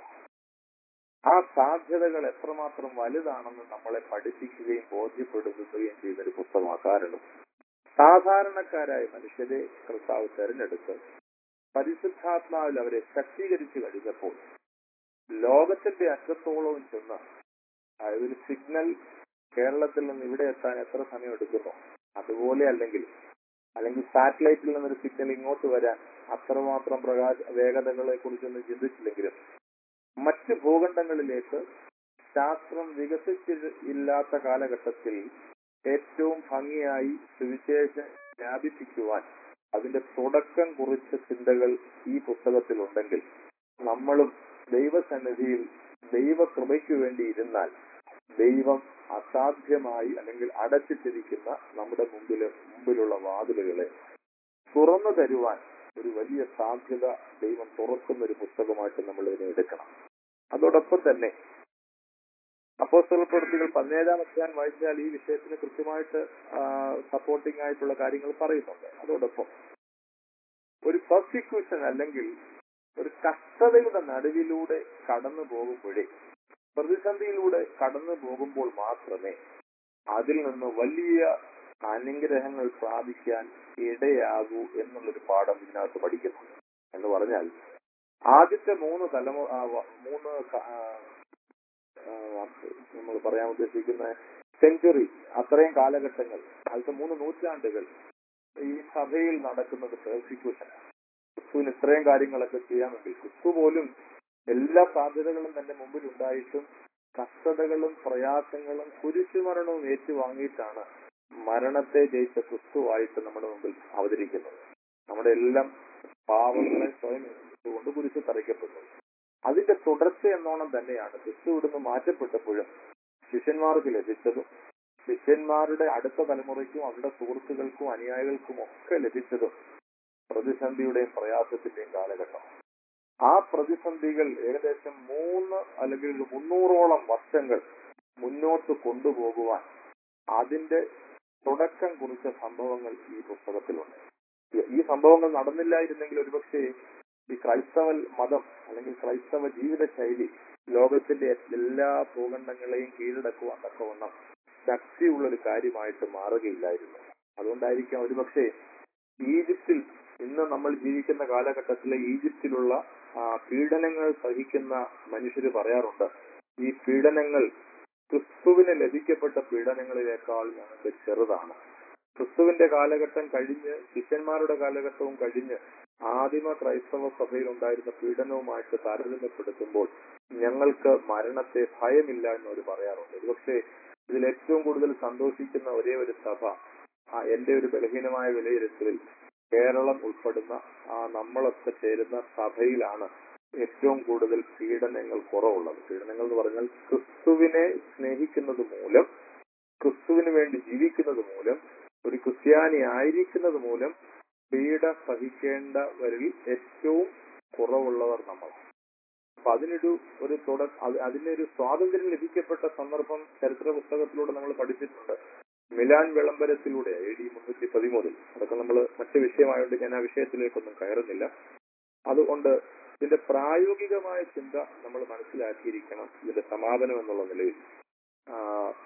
ആ സാധ്യതകൾ എത്രമാത്രം വലുതാണെന്ന് നമ്മളെ പഠിപ്പിക്കുകയും ബോധ്യപ്പെടുത്തുകയും ചെയ്യുന്ന ഒരു പുസ്തകമാണ് കാരണം സാധാരണക്കാരായ മനുഷ്യരെ കർത്താവ് തെരഞ്ഞെടുത്ത് പരിശുദ്ധാത്മാവിൽ അവരെ ശക്തീകരിച്ചു കഴിഞ്ഞപ്പോൾ ലോകത്തിന്റെ അറ്റത്തോളവും ചെന്ന് അതായത് ഒരു സിഗ്നൽ കേരളത്തിൽ നിന്ന് ഇവിടെ എത്താൻ എത്ര സമയം എടുക്കുന്നു അതുപോലെ അല്ലെങ്കിൽ അല്ലെങ്കിൽ സാറ്റലൈറ്റിൽ നിന്നൊരു സിഗ്നൽ ഇങ്ങോട്ട് വരാൻ അത്രമാത്രം പ്രകാശ വേഗതകളെ കുറിച്ചൊന്നും ചിന്തിച്ചില്ലെങ്കിലും മറ്റ് ഭൂഖണ്ഡങ്ങളിലേക്ക് ശാസ്ത്രം വികസിച്ചില്ലാത്ത കാലഘട്ടത്തിൽ ഏറ്റവും ഭംഗിയായി സുവിശേഷം വ്യാപിപ്പിക്കുവാൻ അതിന്റെ തുടക്കം കുറിച്ച ചിന്തകൾ ഈ പുസ്തകത്തിലുണ്ടെങ്കിൽ നമ്മളും ദൈവസന്നിധിയിൽ ദൈവകൃപയ്ക്ക് വേണ്ടി ഇരുന്നാൽ ദൈവം അസാധ്യമായി അല്ലെങ്കിൽ അടച്ചിട്ടിരിക്കുന്ന നമ്മുടെ മുമ്പില് മുമ്പിലുള്ള വാതിലുകളെ തുറന്നു തരുവാൻ ഒരു വലിയ സാധ്യത ദൈവം തുറക്കുന്ന ഒരു പുസ്തകമായിട്ട് നമ്മൾ ഇതിനെ എടുക്കണം അതോടൊപ്പം തന്നെ അപ്പോസ്തലപ്പെടുത്തികൾ പതിനേഴാം അധ്യായം വായിച്ചാൽ ഈ വിഷയത്തിന് കൃത്യമായിട്ട് സപ്പോർട്ടിംഗ് ആയിട്ടുള്ള കാര്യങ്ങൾ പറയുന്നുണ്ട് അതോടൊപ്പം ഒരു പെർസിക്യൂഷൻ അല്ലെങ്കിൽ ഒരു കഷ്ടതയുടെ നടുവിലൂടെ കടന്നു പോകുമ്പോഴേ പ്രതിസന്ധിയിലൂടെ കടന്നു പോകുമ്പോൾ മാത്രമേ അതിൽ നിന്ന് വലിയ അനുഗ്രഹങ്ങൾ പ്രാപിക്കാൻ ഇടയാകൂ എന്നുള്ളൊരു പാഠം ഇതിനകത്ത് പഠിക്കുന്നുണ്ട് എന്ന് പറഞ്ഞാൽ ആദ്യത്തെ മൂന്ന് തലമുറ ആ, വ- മൂന്ന് ക- ആ, ആ, നമ്മൾ പറയാൻ ഉദ്ദേശിക്കുന്ന സെഞ്ചുറി അത്രയും കാലഘട്ടങ്ങൾ ആദ്യത്തെ മൂന്ന് നൂറ്റാണ്ടുകൾ ഈ സഭയിൽ നടക്കുന്നത് പെർസിക്യൂഷനാണ് ക്രിസ്തുവിന് ഇത്രയും കാര്യങ്ങളൊക്കെ ചെയ്യാമെങ്കിൽ ക്രിസ്തു പോലും എല്ലാ സാധ്യതകളും തന്റെ മുമ്പിൽ ഉണ്ടായിട്ടും കഷ്ടതകളും പ്രയാസങ്ങളും കുരിശുമരണവും ഏറ്റുവാങ്ങിയിട്ടാണ് മരണത്തെ ജയിച്ച ക്രിസ്തുവായിട്ട് നമ്മുടെ മുമ്പിൽ അവതരിക്കുന്നത് നമ്മുടെ എല്ലാം പാവങ്ങളെ സ്വയം കൊണ്ട് കുരിശ് തറയ്ക്കപ്പെട്ടു അതിന്റെ തുടർച്ച എന്നോണം തന്നെയാണ് ക്രിസ്തു ഇവിടുന്ന് മാറ്റപ്പെട്ടപ്പോഴും ശിഷ്യന്മാർക്ക് ലഭിച്ചതും ശിഷ്യന്മാരുടെ അടുത്ത തലമുറയ്ക്കും അവരുടെ സുഹൃത്തുക്കൾക്കും അനുയായികൾക്കും ഒക്കെ ലഭിച്ചതും പ്രതിസന്ധിയുടെയും പ്രയാസത്തിന്റെയും കാലഘട്ടം ആ പ്രതിസന്ധികൾ ഏകദേശം മൂന്ന് അല്ലെങ്കിൽ ഒരു മുന്നൂറോളം വർഷങ്ങൾ മുന്നോട്ട് കൊണ്ടുപോകുവാൻ അതിന്റെ തുടക്കം കുറിച്ച സംഭവങ്ങൾ ഈ പുസ്തകത്തിലുണ്ട് ഈ- ഈ സംഭവങ്ങൾ നടന്നില്ലായിരുന്നെങ്കിൽ ഒരുപക്ഷെ ഈ ക്രൈസ്തവ മതം അല്ലെങ്കിൽ ക്രൈസ്തവ ജീവിത ശൈലി ലോകത്തിന്റെ എല്ലാ ഭൂഖണ്ഡങ്ങളെയും കീഴടക്കുവാൻ തക്കവണ്ണം ശക്തിയുള്ള ഒരു കാര്യമായിട്ട് മാറുകയില്ലായിരുന്നു അതുകൊണ്ടായിരിക്കാം ഒരുപക്ഷെ ഈജിപ്തിൽ ഇന്ന് നമ്മൾ ജീവിക്കുന്ന കാലഘട്ടത്തിലെ ഈജിപ്തിലുള്ള ആ, പീഡനങ്ങൾ സഹിക്കുന്ന മനുഷ്യർ പറയാറുണ്ട് ഈ പീഡനങ്ങൾ ക്രിസ്തുവിന് ലഭിക്കപ്പെട്ട പീഡനങ്ങളിനേക്കാൾ ഞങ്ങൾക്ക് ചെറുതാണ് ക്രിസ്തുവിന്റെ കാലഘട്ടം കഴിഞ്ഞ് ശിഷ്യന്മാരുടെ കാലഘട്ടവും കഴിഞ്ഞ് ആദിമ ക്രൈസ്തവ സഭയിൽ ഉണ്ടായിരുന്ന പീഡനവുമായിട്ട് താരതമ്യപ്പെടുത്തുമ്പോൾ ഞങ്ങൾക്ക് മരണത്തെ ഭയമില്ല എന്നവർ പറയാറുണ്ട് ഒരുപക്ഷെ ഇതിൽ ഏറ്റവും കൂടുതൽ സന്തോഷിക്കുന്ന ഒരേ ഒരു സഭ ആ എന്റെ ഒരു ബലഹീനമായ വിലയിരുത്തലിൽ കേരളം ഉൾപ്പെടുന്ന ആ നമ്മളൊക്കെ ചേരുന്ന സഭയിലാണ് ഏറ്റവും കൂടുതൽ പീഡനങ്ങൾ കുറവുള്ളത് പീഡനങ്ങൾ എന്ന് പറഞ്ഞാൽ ക്രിസ്തുവിനെ സ്നേഹിക്കുന്നത് മൂലം ക്രിസ്തുവിന് വേണ്ടി ജീവിക്കുന്നത് മൂലം ഒരു ക്രിസ്ത്യാനി ആയിരിക്കുന്നത് മൂലം പീഡ സഹിക്കേണ്ടവരിൽ ഏറ്റവും കുറവുള്ളവർ നമ്മൾ അപ്പൊ അതിനൊരു ഒരു തുട അത് അതിനൊരു സ്വാതന്ത്ര്യം ലഭിക്കപ്പെട്ട സന്ദർഭം ചരിത്ര പുസ്തകത്തിലൂടെ നമ്മൾ പഠിച്ചിട്ടുണ്ട് മിലാൻ വിളംബരത്തിലൂടെ എ ഡി മുന്നൂറ്റി പതിമൂന്നിൽ അതൊക്കെ നമ്മൾ മറ്റു വിഷയമായതുകൊണ്ട് ഞാൻ ആ വിഷയത്തിലേക്കൊന്നും കയറുന്നില്ല അതുകൊണ്ട് ഇതിന്റെ പ്രായോഗികമായ ചിന്ത നമ്മൾ മനസ്സിലാക്കിയിരിക്കണം ഇതിന്റെ സമാപനം എന്നുള്ള നിലയിൽ ആ,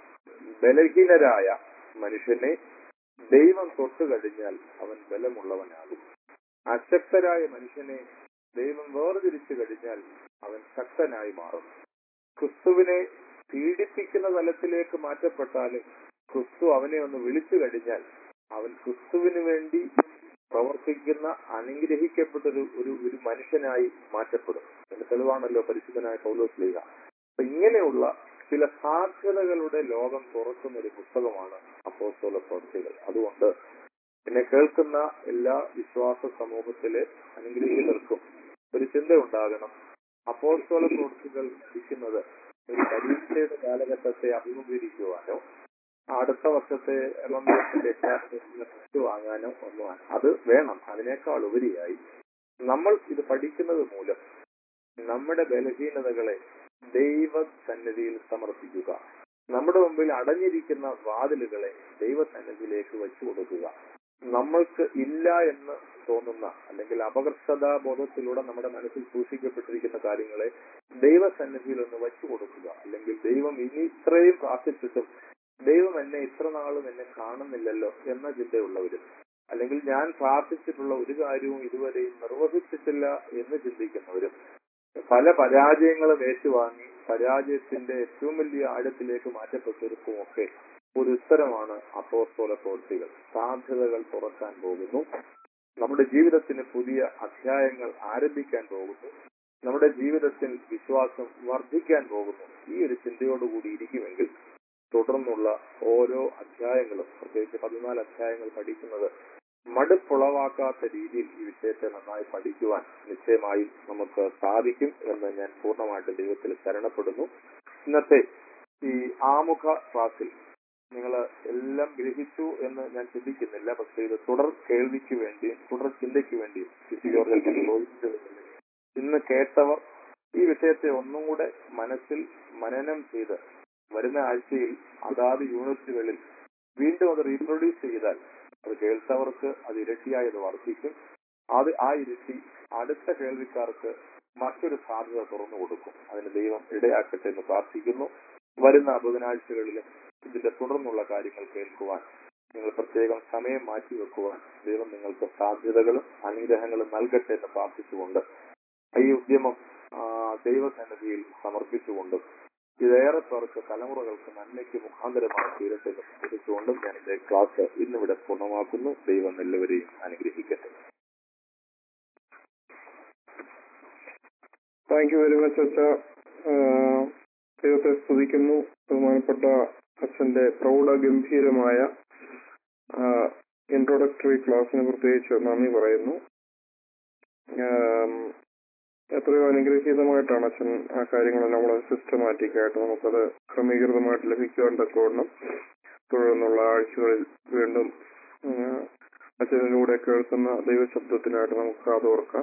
ബലഹീനരായ മനുഷ്യനെ ദൈവം തൊട്ട് കഴിഞ്ഞാൽ അവൻ ബലമുള്ളവനാകും അശക്തരായ മനുഷ്യനെ ദൈവം വേർതിരിച്ചു കഴിഞ്ഞാൽ അവൻ ശക്തനായി മാറും ക്രിസ്തുവിനെ പീഡിപ്പിക്കുന്ന തലത്തിലേക്ക് മാറ്റപ്പെട്ടാലും ക്രിസ്തു അവനെ ഒന്ന് വിളിച്ചു കഴിഞ്ഞാൽ അവൻ ക്രിസ്തുവിന് വേണ്ടി പ്രവർത്തിക്കുന്ന അനുഗ്രഹിക്കപ്പെട്ടൊരു ഒരു ഒരു മനുഷ്യനായി മാറ്റപ്പെടും അതിന്റെ തെളിവാണല്ലോ പരിശുദ്ധനായ പൗലോസ് ലീഗ അപ്പൊ ഇങ്ങനെയുള്ള ചില സാധ്യതകളുടെ ലോകം തുറക്കുന്ന ഒരു പുസ്തകമാണ് അപ്പോസ്തല പ്രവൃത്തികൾ അതുകൊണ്ട് എന്നെ കേൾക്കുന്ന എല്ലാ വിശ്വാസ സമൂഹത്തിലെ അനുഗ്രഹീതർക്കും ഒരു ചിന്ത ഉണ്ടാകണം അപ്പോസ്തല പ്രവൃത്തികൾ പഠിക്കുന്നത് ഒരു പരീക്ഷയുടെ കാലഘട്ടത്തെ അഭിമുഖീകരിക്കുവാനോ അടുത്ത വർഷത്തെ എലമെന്റത്തിന്റെ ടെസ്റ്റ് വാങ്ങാനോ ഒന്നുമാണ് അത് വേണം അതിനേക്കാൾ ഉപരിയായി നമ്മൾ ഇത് പഠിക്കുന്നത് മൂലം നമ്മുടെ ബലഹീനതകളെ ദൈവ സന്നിധിയിൽ സമർപ്പിക്കുക നമ്മുടെ മുമ്പിൽ അടഞ്ഞിരിക്കുന്ന വാതിലുകളെ ദൈവസന്നിധിയിലേക്ക് വെച്ചു കൊടുക്കുക നമ്മൾക്ക് ഇല്ല എന്ന് തോന്നുന്ന അല്ലെങ്കിൽ അപകർഷതാ ബോധത്തിലൂടെ നമ്മുടെ മനസ്സിൽ സൂക്ഷിക്കപ്പെട്ടിരിക്കുന്ന കാര്യങ്ങളെ ദൈവസന്നിധിയിൽ ഒന്ന് വെച്ചു കൊടുക്കുക അല്ലെങ്കിൽ ദൈവം ഇനി ഇത്രയും പ്രാർത്ഥിച്ചിട്ടും ദൈവം എന്നെ ഇത്ര നാളും എന്നെ കാണുന്നില്ലല്ലോ എന്ന ചിന്തയുള്ളവരും അല്ലെങ്കിൽ ഞാൻ പ്രാർത്ഥിച്ചിട്ടുള്ള ഒരു കാര്യവും ഇതുവരെയും നിർവഹിച്ചിട്ടില്ല എന്ന് ചിന്തിക്കുന്നവരും പല പരാജയങ്ങളും ഏറ്റുവാങ്ങി പരാജയത്തിന്റെ ഏറ്റവും വലിയ ആഴത്തിലേക്ക് മാറ്റപ്പെട്ടവർക്കും ഒക്കെ ഒരു ഉത്തരമാണ് അപ്പോസ്തോല പ്രവൃത്തികൾ സാധ്യതകൾ തുറക്കാൻ പോകുന്നു നമ്മുടെ ജീവിതത്തിന് പുതിയ അധ്യായങ്ങൾ ആരംഭിക്കാൻ പോകുന്നു നമ്മുടെ ജീവിതത്തിൽ വിശ്വാസം വർദ്ധിക്കാൻ പോകുന്നു ഈ ഒരു ചിന്തയോടുകൂടി ഇരിക്കുമെങ്കിൽ തുടർന്നുള്ള ഓരോ അധ്യായങ്ങളും പ്രത്യേകിച്ച് പതിനാല് അധ്യായങ്ങൾ പഠിക്കുന്നത് മടുപ്പുളവാക്കാത്ത രീതിയിൽ ഈ വിഷയത്തെ നന്നായി പഠിക്കുവാൻ നിശ്ചയമായും നമുക്ക് സാധിക്കും എന്ന് ഞാൻ പൂർണ്ണമായിട്ട് ദൈവത്തിൽ ശരണപ്പെടുന്നു ഇന്നത്തെ ഈ ആമുഖ ക്ലാസ്സിൽ നിങ്ങൾ എല്ലാം ഗ്രഹിച്ചു എന്ന് ഞാൻ ചിന്തിക്കുന്നില്ല പക്ഷേ ഇത് തുടർ കേൾവിക്ക് വേണ്ടി തുടർ ചിന്തയ്ക്ക് വേണ്ടി ഇന്ന് കേട്ടവർ ഈ വിഷയത്തെ ഒന്നും കൂടെ മനസ്സിൽ മനനം ചെയ്ത് വരുന്ന ആഴ്ചയിൽ അതാത് യൂണിറ്റുകളിൽ വീണ്ടും അത് റീപ്രൊഡ്യൂസ് ചെയ്താൽ അത് കേൾത്തവർക്ക് അത് ഇരട്ടിയായി അത് വർദ്ധിക്കും അത് ആ ഇരട്ടി അടുത്ത കേൾവിക്കാർക്ക് മറ്റൊരു സാധ്യത തുറന്നു കൊടുക്കും അതിന് ദൈവം ഇടയാക്കട്ടെ എന്ന് പ്രാർത്ഥിക്കുന്നു വരുന്ന ബുധനാഴ്ചകളിലും ഇതിന്റെ തുടർന്നുള്ള കാര്യങ്ങൾ കേൾക്കുവാൻ നിങ്ങൾ പ്രത്യേകം സമയം മാറ്റിവെക്കുവാൻ ദൈവം നിങ്ങൾക്ക് സാധ്യതകളും അനുഗ്രഹങ്ങളും നൽകട്ടെ എന്ന് പ്രാർത്ഥിച്ചുകൊണ്ട് ഈ ഉദ്യമം ആ, ദൈവസന്നിധിയിൽ സമർപ്പിച്ചുകൊണ്ടും ഇതേറെ പേർക്ക് തലമുറകൾക്ക് നന്മയ്ക്ക് മുഖാന്തരമായി തീരട്ടെ എന്ന് പ്രാർത്ഥിച്ചുകൊണ്ടും ഞാൻ എന്റെ ക്ലാസ് ഇന്നിവിടെ പൂർണ്ണമാക്കുന്നു ദൈവം എല്ലാവരെയും അനുഗ്രഹിക്കട്ടെ താങ്ക് യു വെരി മച്ച് അച്ഛ ആഹ് ദൈവത്തെ സ്തുതിക്കുന്നു ബഹുമാനപ്പെട്ട അച്ഛന്റെ പ്രൗഢഗംഭീരമായ ഇൻട്രോഡക്ടറി ക്ലാസ്സിന് പ്രത്യേകിച്ച് നന്ദി പറയുന്നു ആം, എത്രയോ അനുഗ്രഹീതമായിട്ടാണ് അച്ഛൻ ആ കാര്യങ്ങളെല്ലാം വളരെ സിസ്റ്റമാറ്റിക് ആയിട്ട് നമുക്കത് ക്രമീകൃതമായിട്ട് ലഭിക്കുവാൻ തക്കവണ്ണം തുടർന്നുള്ള ആഴ്ചകളിൽ വീണ്ടും ആഹ്, അച്ഛനിലൂടെ കേൾക്കുന്ന ദൈവശബ്ദത്തിനായിട്ട് നമുക്ക് കാതോർക്കാം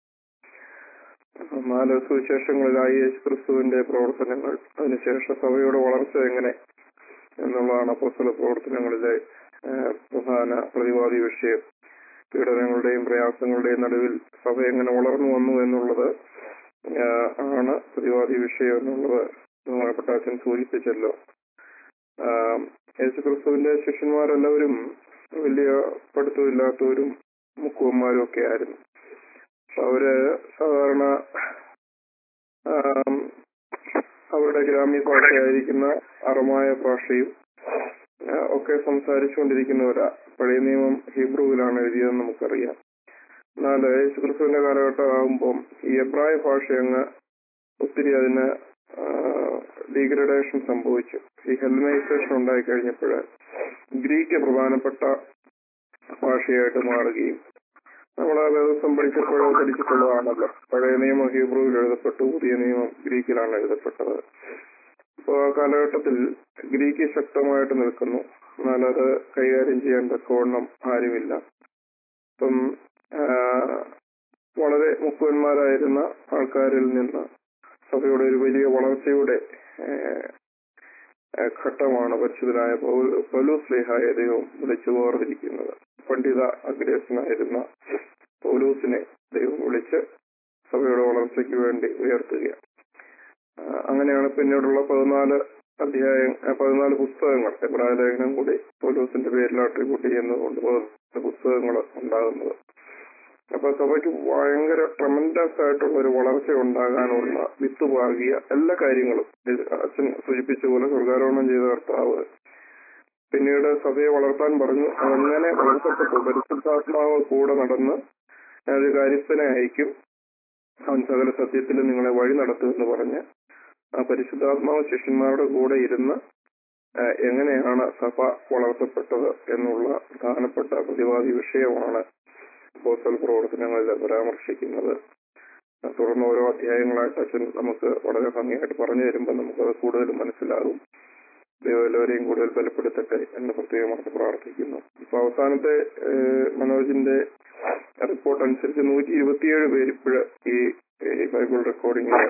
നാല് സുവിശേഷങ്ങളിലായി യേശു ക്രിസ്തുവിന്റെ പ്രവർത്തനങ്ങൾ അതിനുശേഷം സഭയുടെ വളർച്ച എങ്ങനെ എന്നുള്ളതാണ് അപ്പോസ്തല പ്രവർത്തനങ്ങളിലെ ഏഹ്, പ്രധാന പ്രതിവാദി വിഷയം പീഡനങ്ങളുടെയും പ്രയാസങ്ങളുടെയും നടുവിൽ സഭ എങ്ങനെ വളർന്നു വന്നു എന്നുള്ളത് ഏഹ്, ആണ് പ്രതിവാദി വിഷയം എന്നുള്ളത് ബഹുമാനപ്പെട്ട അച്ഛൻ സൂചിപ്പിച്ചല്ലോ ആഹ്, യേശുക്രിസ്തുവിന്റെ ശിഷ്യന്മാരെല്ലാവരും വലിയ പഠിത്തമില്ലാത്തവരും മുക്കുവന്മാരും ഒക്കെ ആയിരുന്നു അപ്പൊ അവര് സാധാരണ ആം, അവരുടെ ഗ്രാമ്യ ഭാഷയായിരിക്കുന്ന അറമായ ഭാഷയും ആ, ഒക്കെ സംസാരിച്ചുകൊണ്ടിരിക്കുന്നവരാ പഴയ നിയമം ഹീബ്രുവിലാണ് എഴുതിയതെന്ന് നമുക്കറിയാം എന്നാൽ യേശുക്രിസ്തുവിന്റെ കാലഘട്ടം ആകുമ്പം ഈ എബ്രായ ഭാഷ അങ്ങ് ഒത്തിരി അതിന് ഡീഗ്രഡേഷൻ സംഭവിച്ചു ഈ ഹെൽമൈസേഷൻ ഉണ്ടായി കഴിഞ്ഞപ്പോൾ ഗ്രീക്ക് പ്രധാനപ്പെട്ട ഭാഷയായിട്ട് മാറുകയും നമ്മൾ ആ ദിവസം പഠിച്ചപ്പോഴോ പഠിച്ചിട്ടുള്ളതാണല്ലോ പഴയ നിയമം ഹീബ്രുവിൽ എഴുതപ്പെട്ടു പുതിയ നിയമം ഗ്രീക്കിലാണ് എഴുതപ്പെട്ടത് അപ്പോൾ ആ കാലഘട്ടത്തിൽ ഗ്രീക്ക് ശക്തമായിട്ട് നിൽക്കുന്നു എന്നാൽ അത് കൈകാര്യം ചെയ്യാൻ തക്കവണ്ണം ആരുമില്ല അപ്പം ആ, വളരെ മുക്കുവന്മാരായിരുന്ന ആൾക്കാരിൽ നിന്ന് സഭയുടെ ഒരു വലിയ വളർച്ചയുടെ ആ, ആ, ഘട്ടമാണ് പരിശുദ്ധനായ പൗൽ- പൗലോസ് ലേഹായ ദൈവം വിളിച്ചു വേർതിരിക്കുന്നത് പണ്ഡിത അഗ്രേസനായിരുന്ന പൗലൂസിനെ ദൈവം വിളിച്ച് സഭയുടെ വളർച്ചയ്ക്ക് വേണ്ടി ഉയർത്തുകയാണ് ആ, അങ്ങനെയാണ് പിന്നീടുള്ള പതിനാല് അധ്യായം ആ, പതിനാല് പുസ്തകങ്ങൾ എബ്രായ ലേഖനം കൂടി പൗലൂസിന്റെ പേരിൽ അട്രിബ്യൂട്ട് ചെയ്യുന്നതുകൊണ്ട് പതിനാല് പുസ്തകങ്ങൾ ഉണ്ടാകുന്നത് അപ്പൊ സഭയ്ക്ക് ഭയങ്കര ട്രമൻഡസ് ആയിട്ടുള്ള ഒരു വളർച്ച ഉണ്ടാകാനുള്ള വിത്ത് പാകിയ എല്ലാ കാര്യങ്ങളും ഇത് അച്ഛൻ സൂചിപ്പിച്ച പോലെ സ്വർഗാരോഹണം ചെയ്ത കർത്താവ് പിന്നീട് സഭയെ വളർത്താൻ പറഞ്ഞു അങ്ങനെ വളർത്തപ്പെട്ടു പരിശുദ്ധാത്മാവ് കൂടെ നടന്ന് ഞാനൊരു കാര്യസ്ഥനെ അയക്കും അവൻ സകല സത്യത്തിൽ നിങ്ങളെ വഴി നടത്തുമെന്ന് പറഞ്ഞ് ആ പരിശുദ്ധാത്മാവ് ശിഷ്യന്മാരുടെ കൂടെ ഇരുന്ന് ആ, എങ്ങനെയാണ് സഭ വളർത്തപ്പെട്ടത് എന്നുള്ള പ്രധാനപ്പെട്ട പ്രതിവാദി വിഷയമാണ് അപ്പോസ്തല പ്രവർത്തനങ്ങളിൽ പരാമർശിക്കുന്നത് ആ, തുടർന്ന് ഓരോ അധ്യായങ്ങളായിട്ട് അച്ഛൻ നമുക്ക് വളരെ ഭംഗിയായിട്ട് പറഞ്ഞു തരുമ്പോൾ നമുക്കത് കൂടുതൽ മനസ്സിലാകും ദൈവം എല്ലാവരെയും കൂടുതൽ ബലപ്പെടുത്തട്ടെ എന്ന് പ്രത്യേകമായിട്ട് പ്രാർത്ഥിക്കുന്നു ഇപ്പൊ അവസാനത്തെ ഏഹ്, മനോജിന്റെ റിപ്പോർട്ട് അനുസരിച്ച് നൂറ്റി ഇരുപത്തിയേഴ് പേര് ഇപ്പോഴ് ഈ ഈ ബൈബിൾ റെക്കോർഡിങ്ങിൽ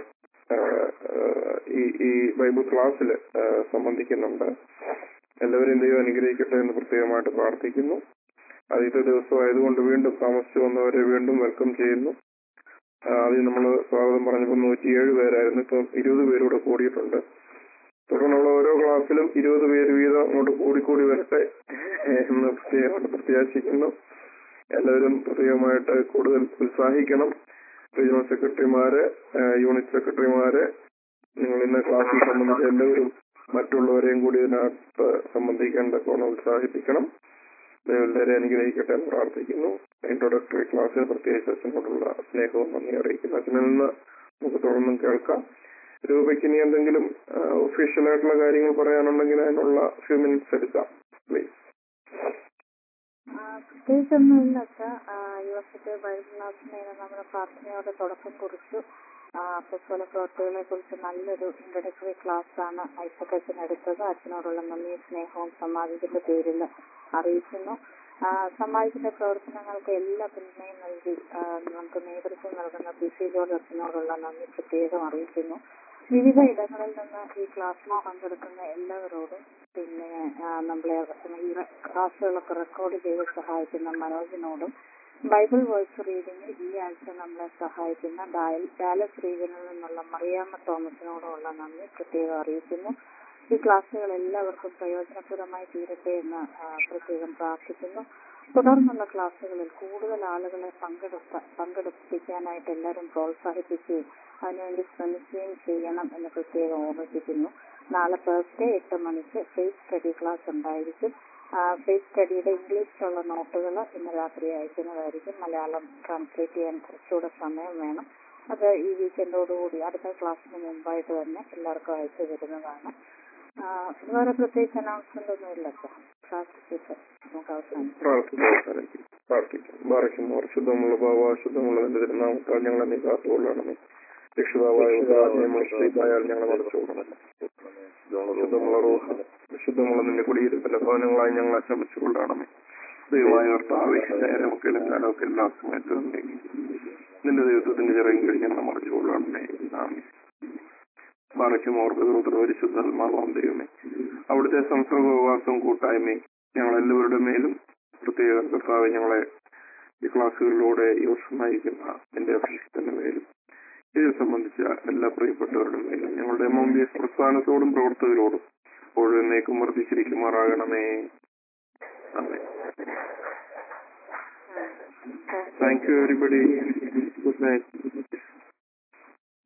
ഈ ഈ ബൈബിൾ ക്ലാസ്സിൽ സംബന്ധിക്കുന്നുണ്ട് എല്ലാവരെയും ദൈവം അനുഗ്രഹിക്കട്ടെ എന്ന് പ്രത്യേകമായിട്ട് പ്രാർത്ഥിക്കുന്നു ആദ്യത്തെ ദിവസമായതുകൊണ്ട് വീണ്ടും താമസിച്ചു വന്നവരെ വീണ്ടും വെൽക്കം ചെയ്യുന്നു ആ, ആദ്യം നമ്മൾ സ്വാഗതം പറഞ്ഞപ്പോൾ നൂറ്റിയേഴ് പേരായിരുന്നു ഇപ്പം ഇരുപത് പേരൂടെ കൂടിയിട്ടുണ്ട് തുടർന്നുള്ള ഓരോ ക്ലാസ്സിലും ഇരുപത് പേര് വീതം അങ്ങോട്ട് കൂടിക്കൂടി വരട്ടെ എന്ന് പ്രത്യേകമായിട്ട് പ്രത്യാശിക്കുന്നു എല്ലാവരും പ്രത്യേകമായിട്ട് കൂടുതൽ ഉത്സാഹിക്കണം റീജിയണൽ സെക്രട്ടറിമാര് ആ, യൂണിറ്റ് സെക്രട്ടറിമാര് നിങ്ങൾ ഇന്ന് ക്ലാസ്സിൽ സംബന്ധിച്ച എല്ലാവരും മറ്റുള്ളവരെയും കൂടി ഇതിനകത്ത് സംബന്ധിക്കാൻ തക്കവണ്ണം ഉത്സാഹിപ്പിക്കണം ദൈവം എല്ലാവരെയും അനുഗ്രഹിക്കട്ടെ എന്ന് പ്രാർത്ഥിക്കുന്നു ഇൻട്രോഡക്ടറി ക്ലാസ്സിന് പ്രത്യേകിച്ച് അച്ഛനോടുള്ള സ്നേഹവും നന്ദി അറിയിക്കുന്നു അച്ഛനിൽ നിന്ന് നമുക്ക് തുടർന്നും കേൾക്കാം രൂപയ്ക്ക് ഇനി എന്തെങ്കിലും ഒഫീഷ്യൽ ആയിട്ടുള്ള കാര്യങ്ങൾ പറയാനുണ്ടെങ്കിൽ അതിനുള്ള ഫ്യൂ മിനിറ്റ്സ് എടുക്കാം പ്ലീസ് ആ, പ്രത്യേകിച്ചൊന്നുമില്ല അച്ഛാ ആ, ഈ വർഷത്തെ ബൈബിൾ ക്ലാസ്സിന് നമ്മുടെ പ്രാർത്ഥനയോടെ തുടക്കം കുറിച്ചു അപ്പസ്വല പ്രവർത്തികളെ കുറിച്ച് നല്ലൊരു ഇൻട്രഡക്ടറി ക്ലാസ് ആണ് ഐസക് അച്ഛൻ എടുത്തത് അച്ഛനോടുള്ള നന്ദിയും സ്നേഹവും സമാജത്തിന്റെ പേരിൽ അറിയിക്കുന്നു ആ, സമാജത്തിന്റെ പ്രവർത്തനങ്ങൾക്ക് എല്ലാ പിന്തുണയും നൽകി ആ, നമുക്ക് നേതൃത്വം നൽകുന്ന പി സി ജോർജ് അച്ഛനോടുള്ള നന്ദി പ്രത്യേകം അറിയിക്കുന്നു വിവിധ ഇടങ്ങളിൽ നിന്ന് ഈ ക്ലാസ്സിൽ പങ്കെടുക്കുന്ന എല്ലാവരോടും പിന്നെ ആ, നമ്മളെ ഈ റെ- ക്ലാസ്സുകളൊക്കെ റെക്കോർഡ് ചെയ്ത് സഹായിക്കുന്ന മനോജിനോടും ബൈബിൾ വോയിസ് റീഡിംഗിൽ ഈ ആഴ്ച നമ്മളെ സഹായിക്കുന്ന ഡായൽ- ഡാലസ് റീജിയനിൽ നിന്നുള്ള മറിയാമ്മ തോമസിനോടുമുള്ള നന്ദി പ്രത്യേകം അറിയിക്കുന്നു ഈ ക്ലാസ്സുകൾ എല്ലാവർക്കും പ്രയോജനപ്രദമായി തീരട്ടെ എന്ന് ആ, പ്രത്യേകം പ്രാർത്ഥിക്കുന്നു തുടർന്നുള്ള ക്ലാസ്സുകളിൽ കൂടുതൽ ആളുകളെ പങ്കെടുത്ത പങ്കെടുപ്പിക്കാനായിട്ട് എല്ലാവരും പ്രോത്സാഹിപ്പിക്കുകയും അതിനുവേണ്ടി ശ്രമിക്കുകയും ചെയ്യണം എന്ന് പ്രത്യേകം ഓർമ്മിപ്പിക്കുന്നു നാളെ തേഴ്സ്ഡേ എട്ട് മണിക്ക് ഫേസ് സ്റ്റഡി ക്ലാസ് ഉണ്ടായിരിക്കും ഫേസ് സ്റ്റഡിയുടെ ഇംഗ്ലീഷിലുള്ള നോട്ടുകൾ ഇന്ന് രാത്രി അയക്കുന്നതായിരിക്കും മലയാളം ട്രാൻസ്ലേറ്റ് ചെയ്യാൻ കുറച്ചുകൂടെ സമയം വേണം അത് ഈ വീക്കെൻഡോടുകൂടി അടുത്ത ക്ലാസ്സിന് മുമ്പായിട്ട് തന്നെ എല്ലാവർക്കും അയച്ചു തരുന്നതാണ് ആ, വേറെ പ്രത്യേകിച്ച് അനൗൺസ്മെന്റ് ഒന്നും ഇല്ല സർ പ്രാർത്ഥിച്ചിട്ട് നമുക്ക് അവസാനിക്കാം പ്രാർത്ഥിക്കാം പ്രാർത്ഥിക്കാം ബാറയ്ക്കുന്നു ശുദ്ധമുള്ള ഭാവ ശുദ്ധമുള്ള നിന്റെ തിരുനാമത്താൽ ഞങ്ങളെ നീ കാത്തുകൊള്ളണമേ രക്ഷിതാവായ ശ്രീതായാൽ ഞങ്ങളെ മറച്ചുകൊള്ളണമേ ശുദ്ധമുള്ള റൂഹ ശുദ്ധമുള്ള നിന്റെ കുടിയിരുപ്പിന്റെ ഭവനങ്ങളായി ഞങ്ങളെ ശ്രമിച്ചുകൊള്ളണമേ ദൈവമായ കർത്താവേ നേരമൊക്കെ കാലമൊക്കെ എല്ലാ സമയത്തും നിന്റെ ദൈവത്വത്തിന്റെ ചിറയും കഴിഞ്ഞ് ഞങ്ങളെ മറച്ചുകൊള്ളണമേ ആമേ മറയ്ക്കും ഓർക്കുക പരിശുദ്ധാത്മാവാം ദൈവമേ അവിടുത്തെ സംസർഗവാസവും കൂട്ടായ്മയും ഞങ്ങൾ എല്ലാവരുടെ മേലും പ്രത്യേക കർത്താവ് ഞങ്ങളെ ഈ ക്ലാസ്സുകളിലൂടെ ഈ വർഷം നയിക്കുന്ന എന്റെ അഭിഷേകത്തിന്റെ മേലും ഇത് സംബന്ധിച്ച എല്ലാ പ്രിയപ്പെട്ടവരുടെ മേലും ഞങ്ങളുടെ എം എം ബി എസ് പ്രസ്ഥാനത്തോടും പ്രവർത്തകരോടും എപ്പോഴും എന്നേക്കും വർദ്ധിച്ചിരിക്കുമാറാകണമേ അമേ thank you everybody good night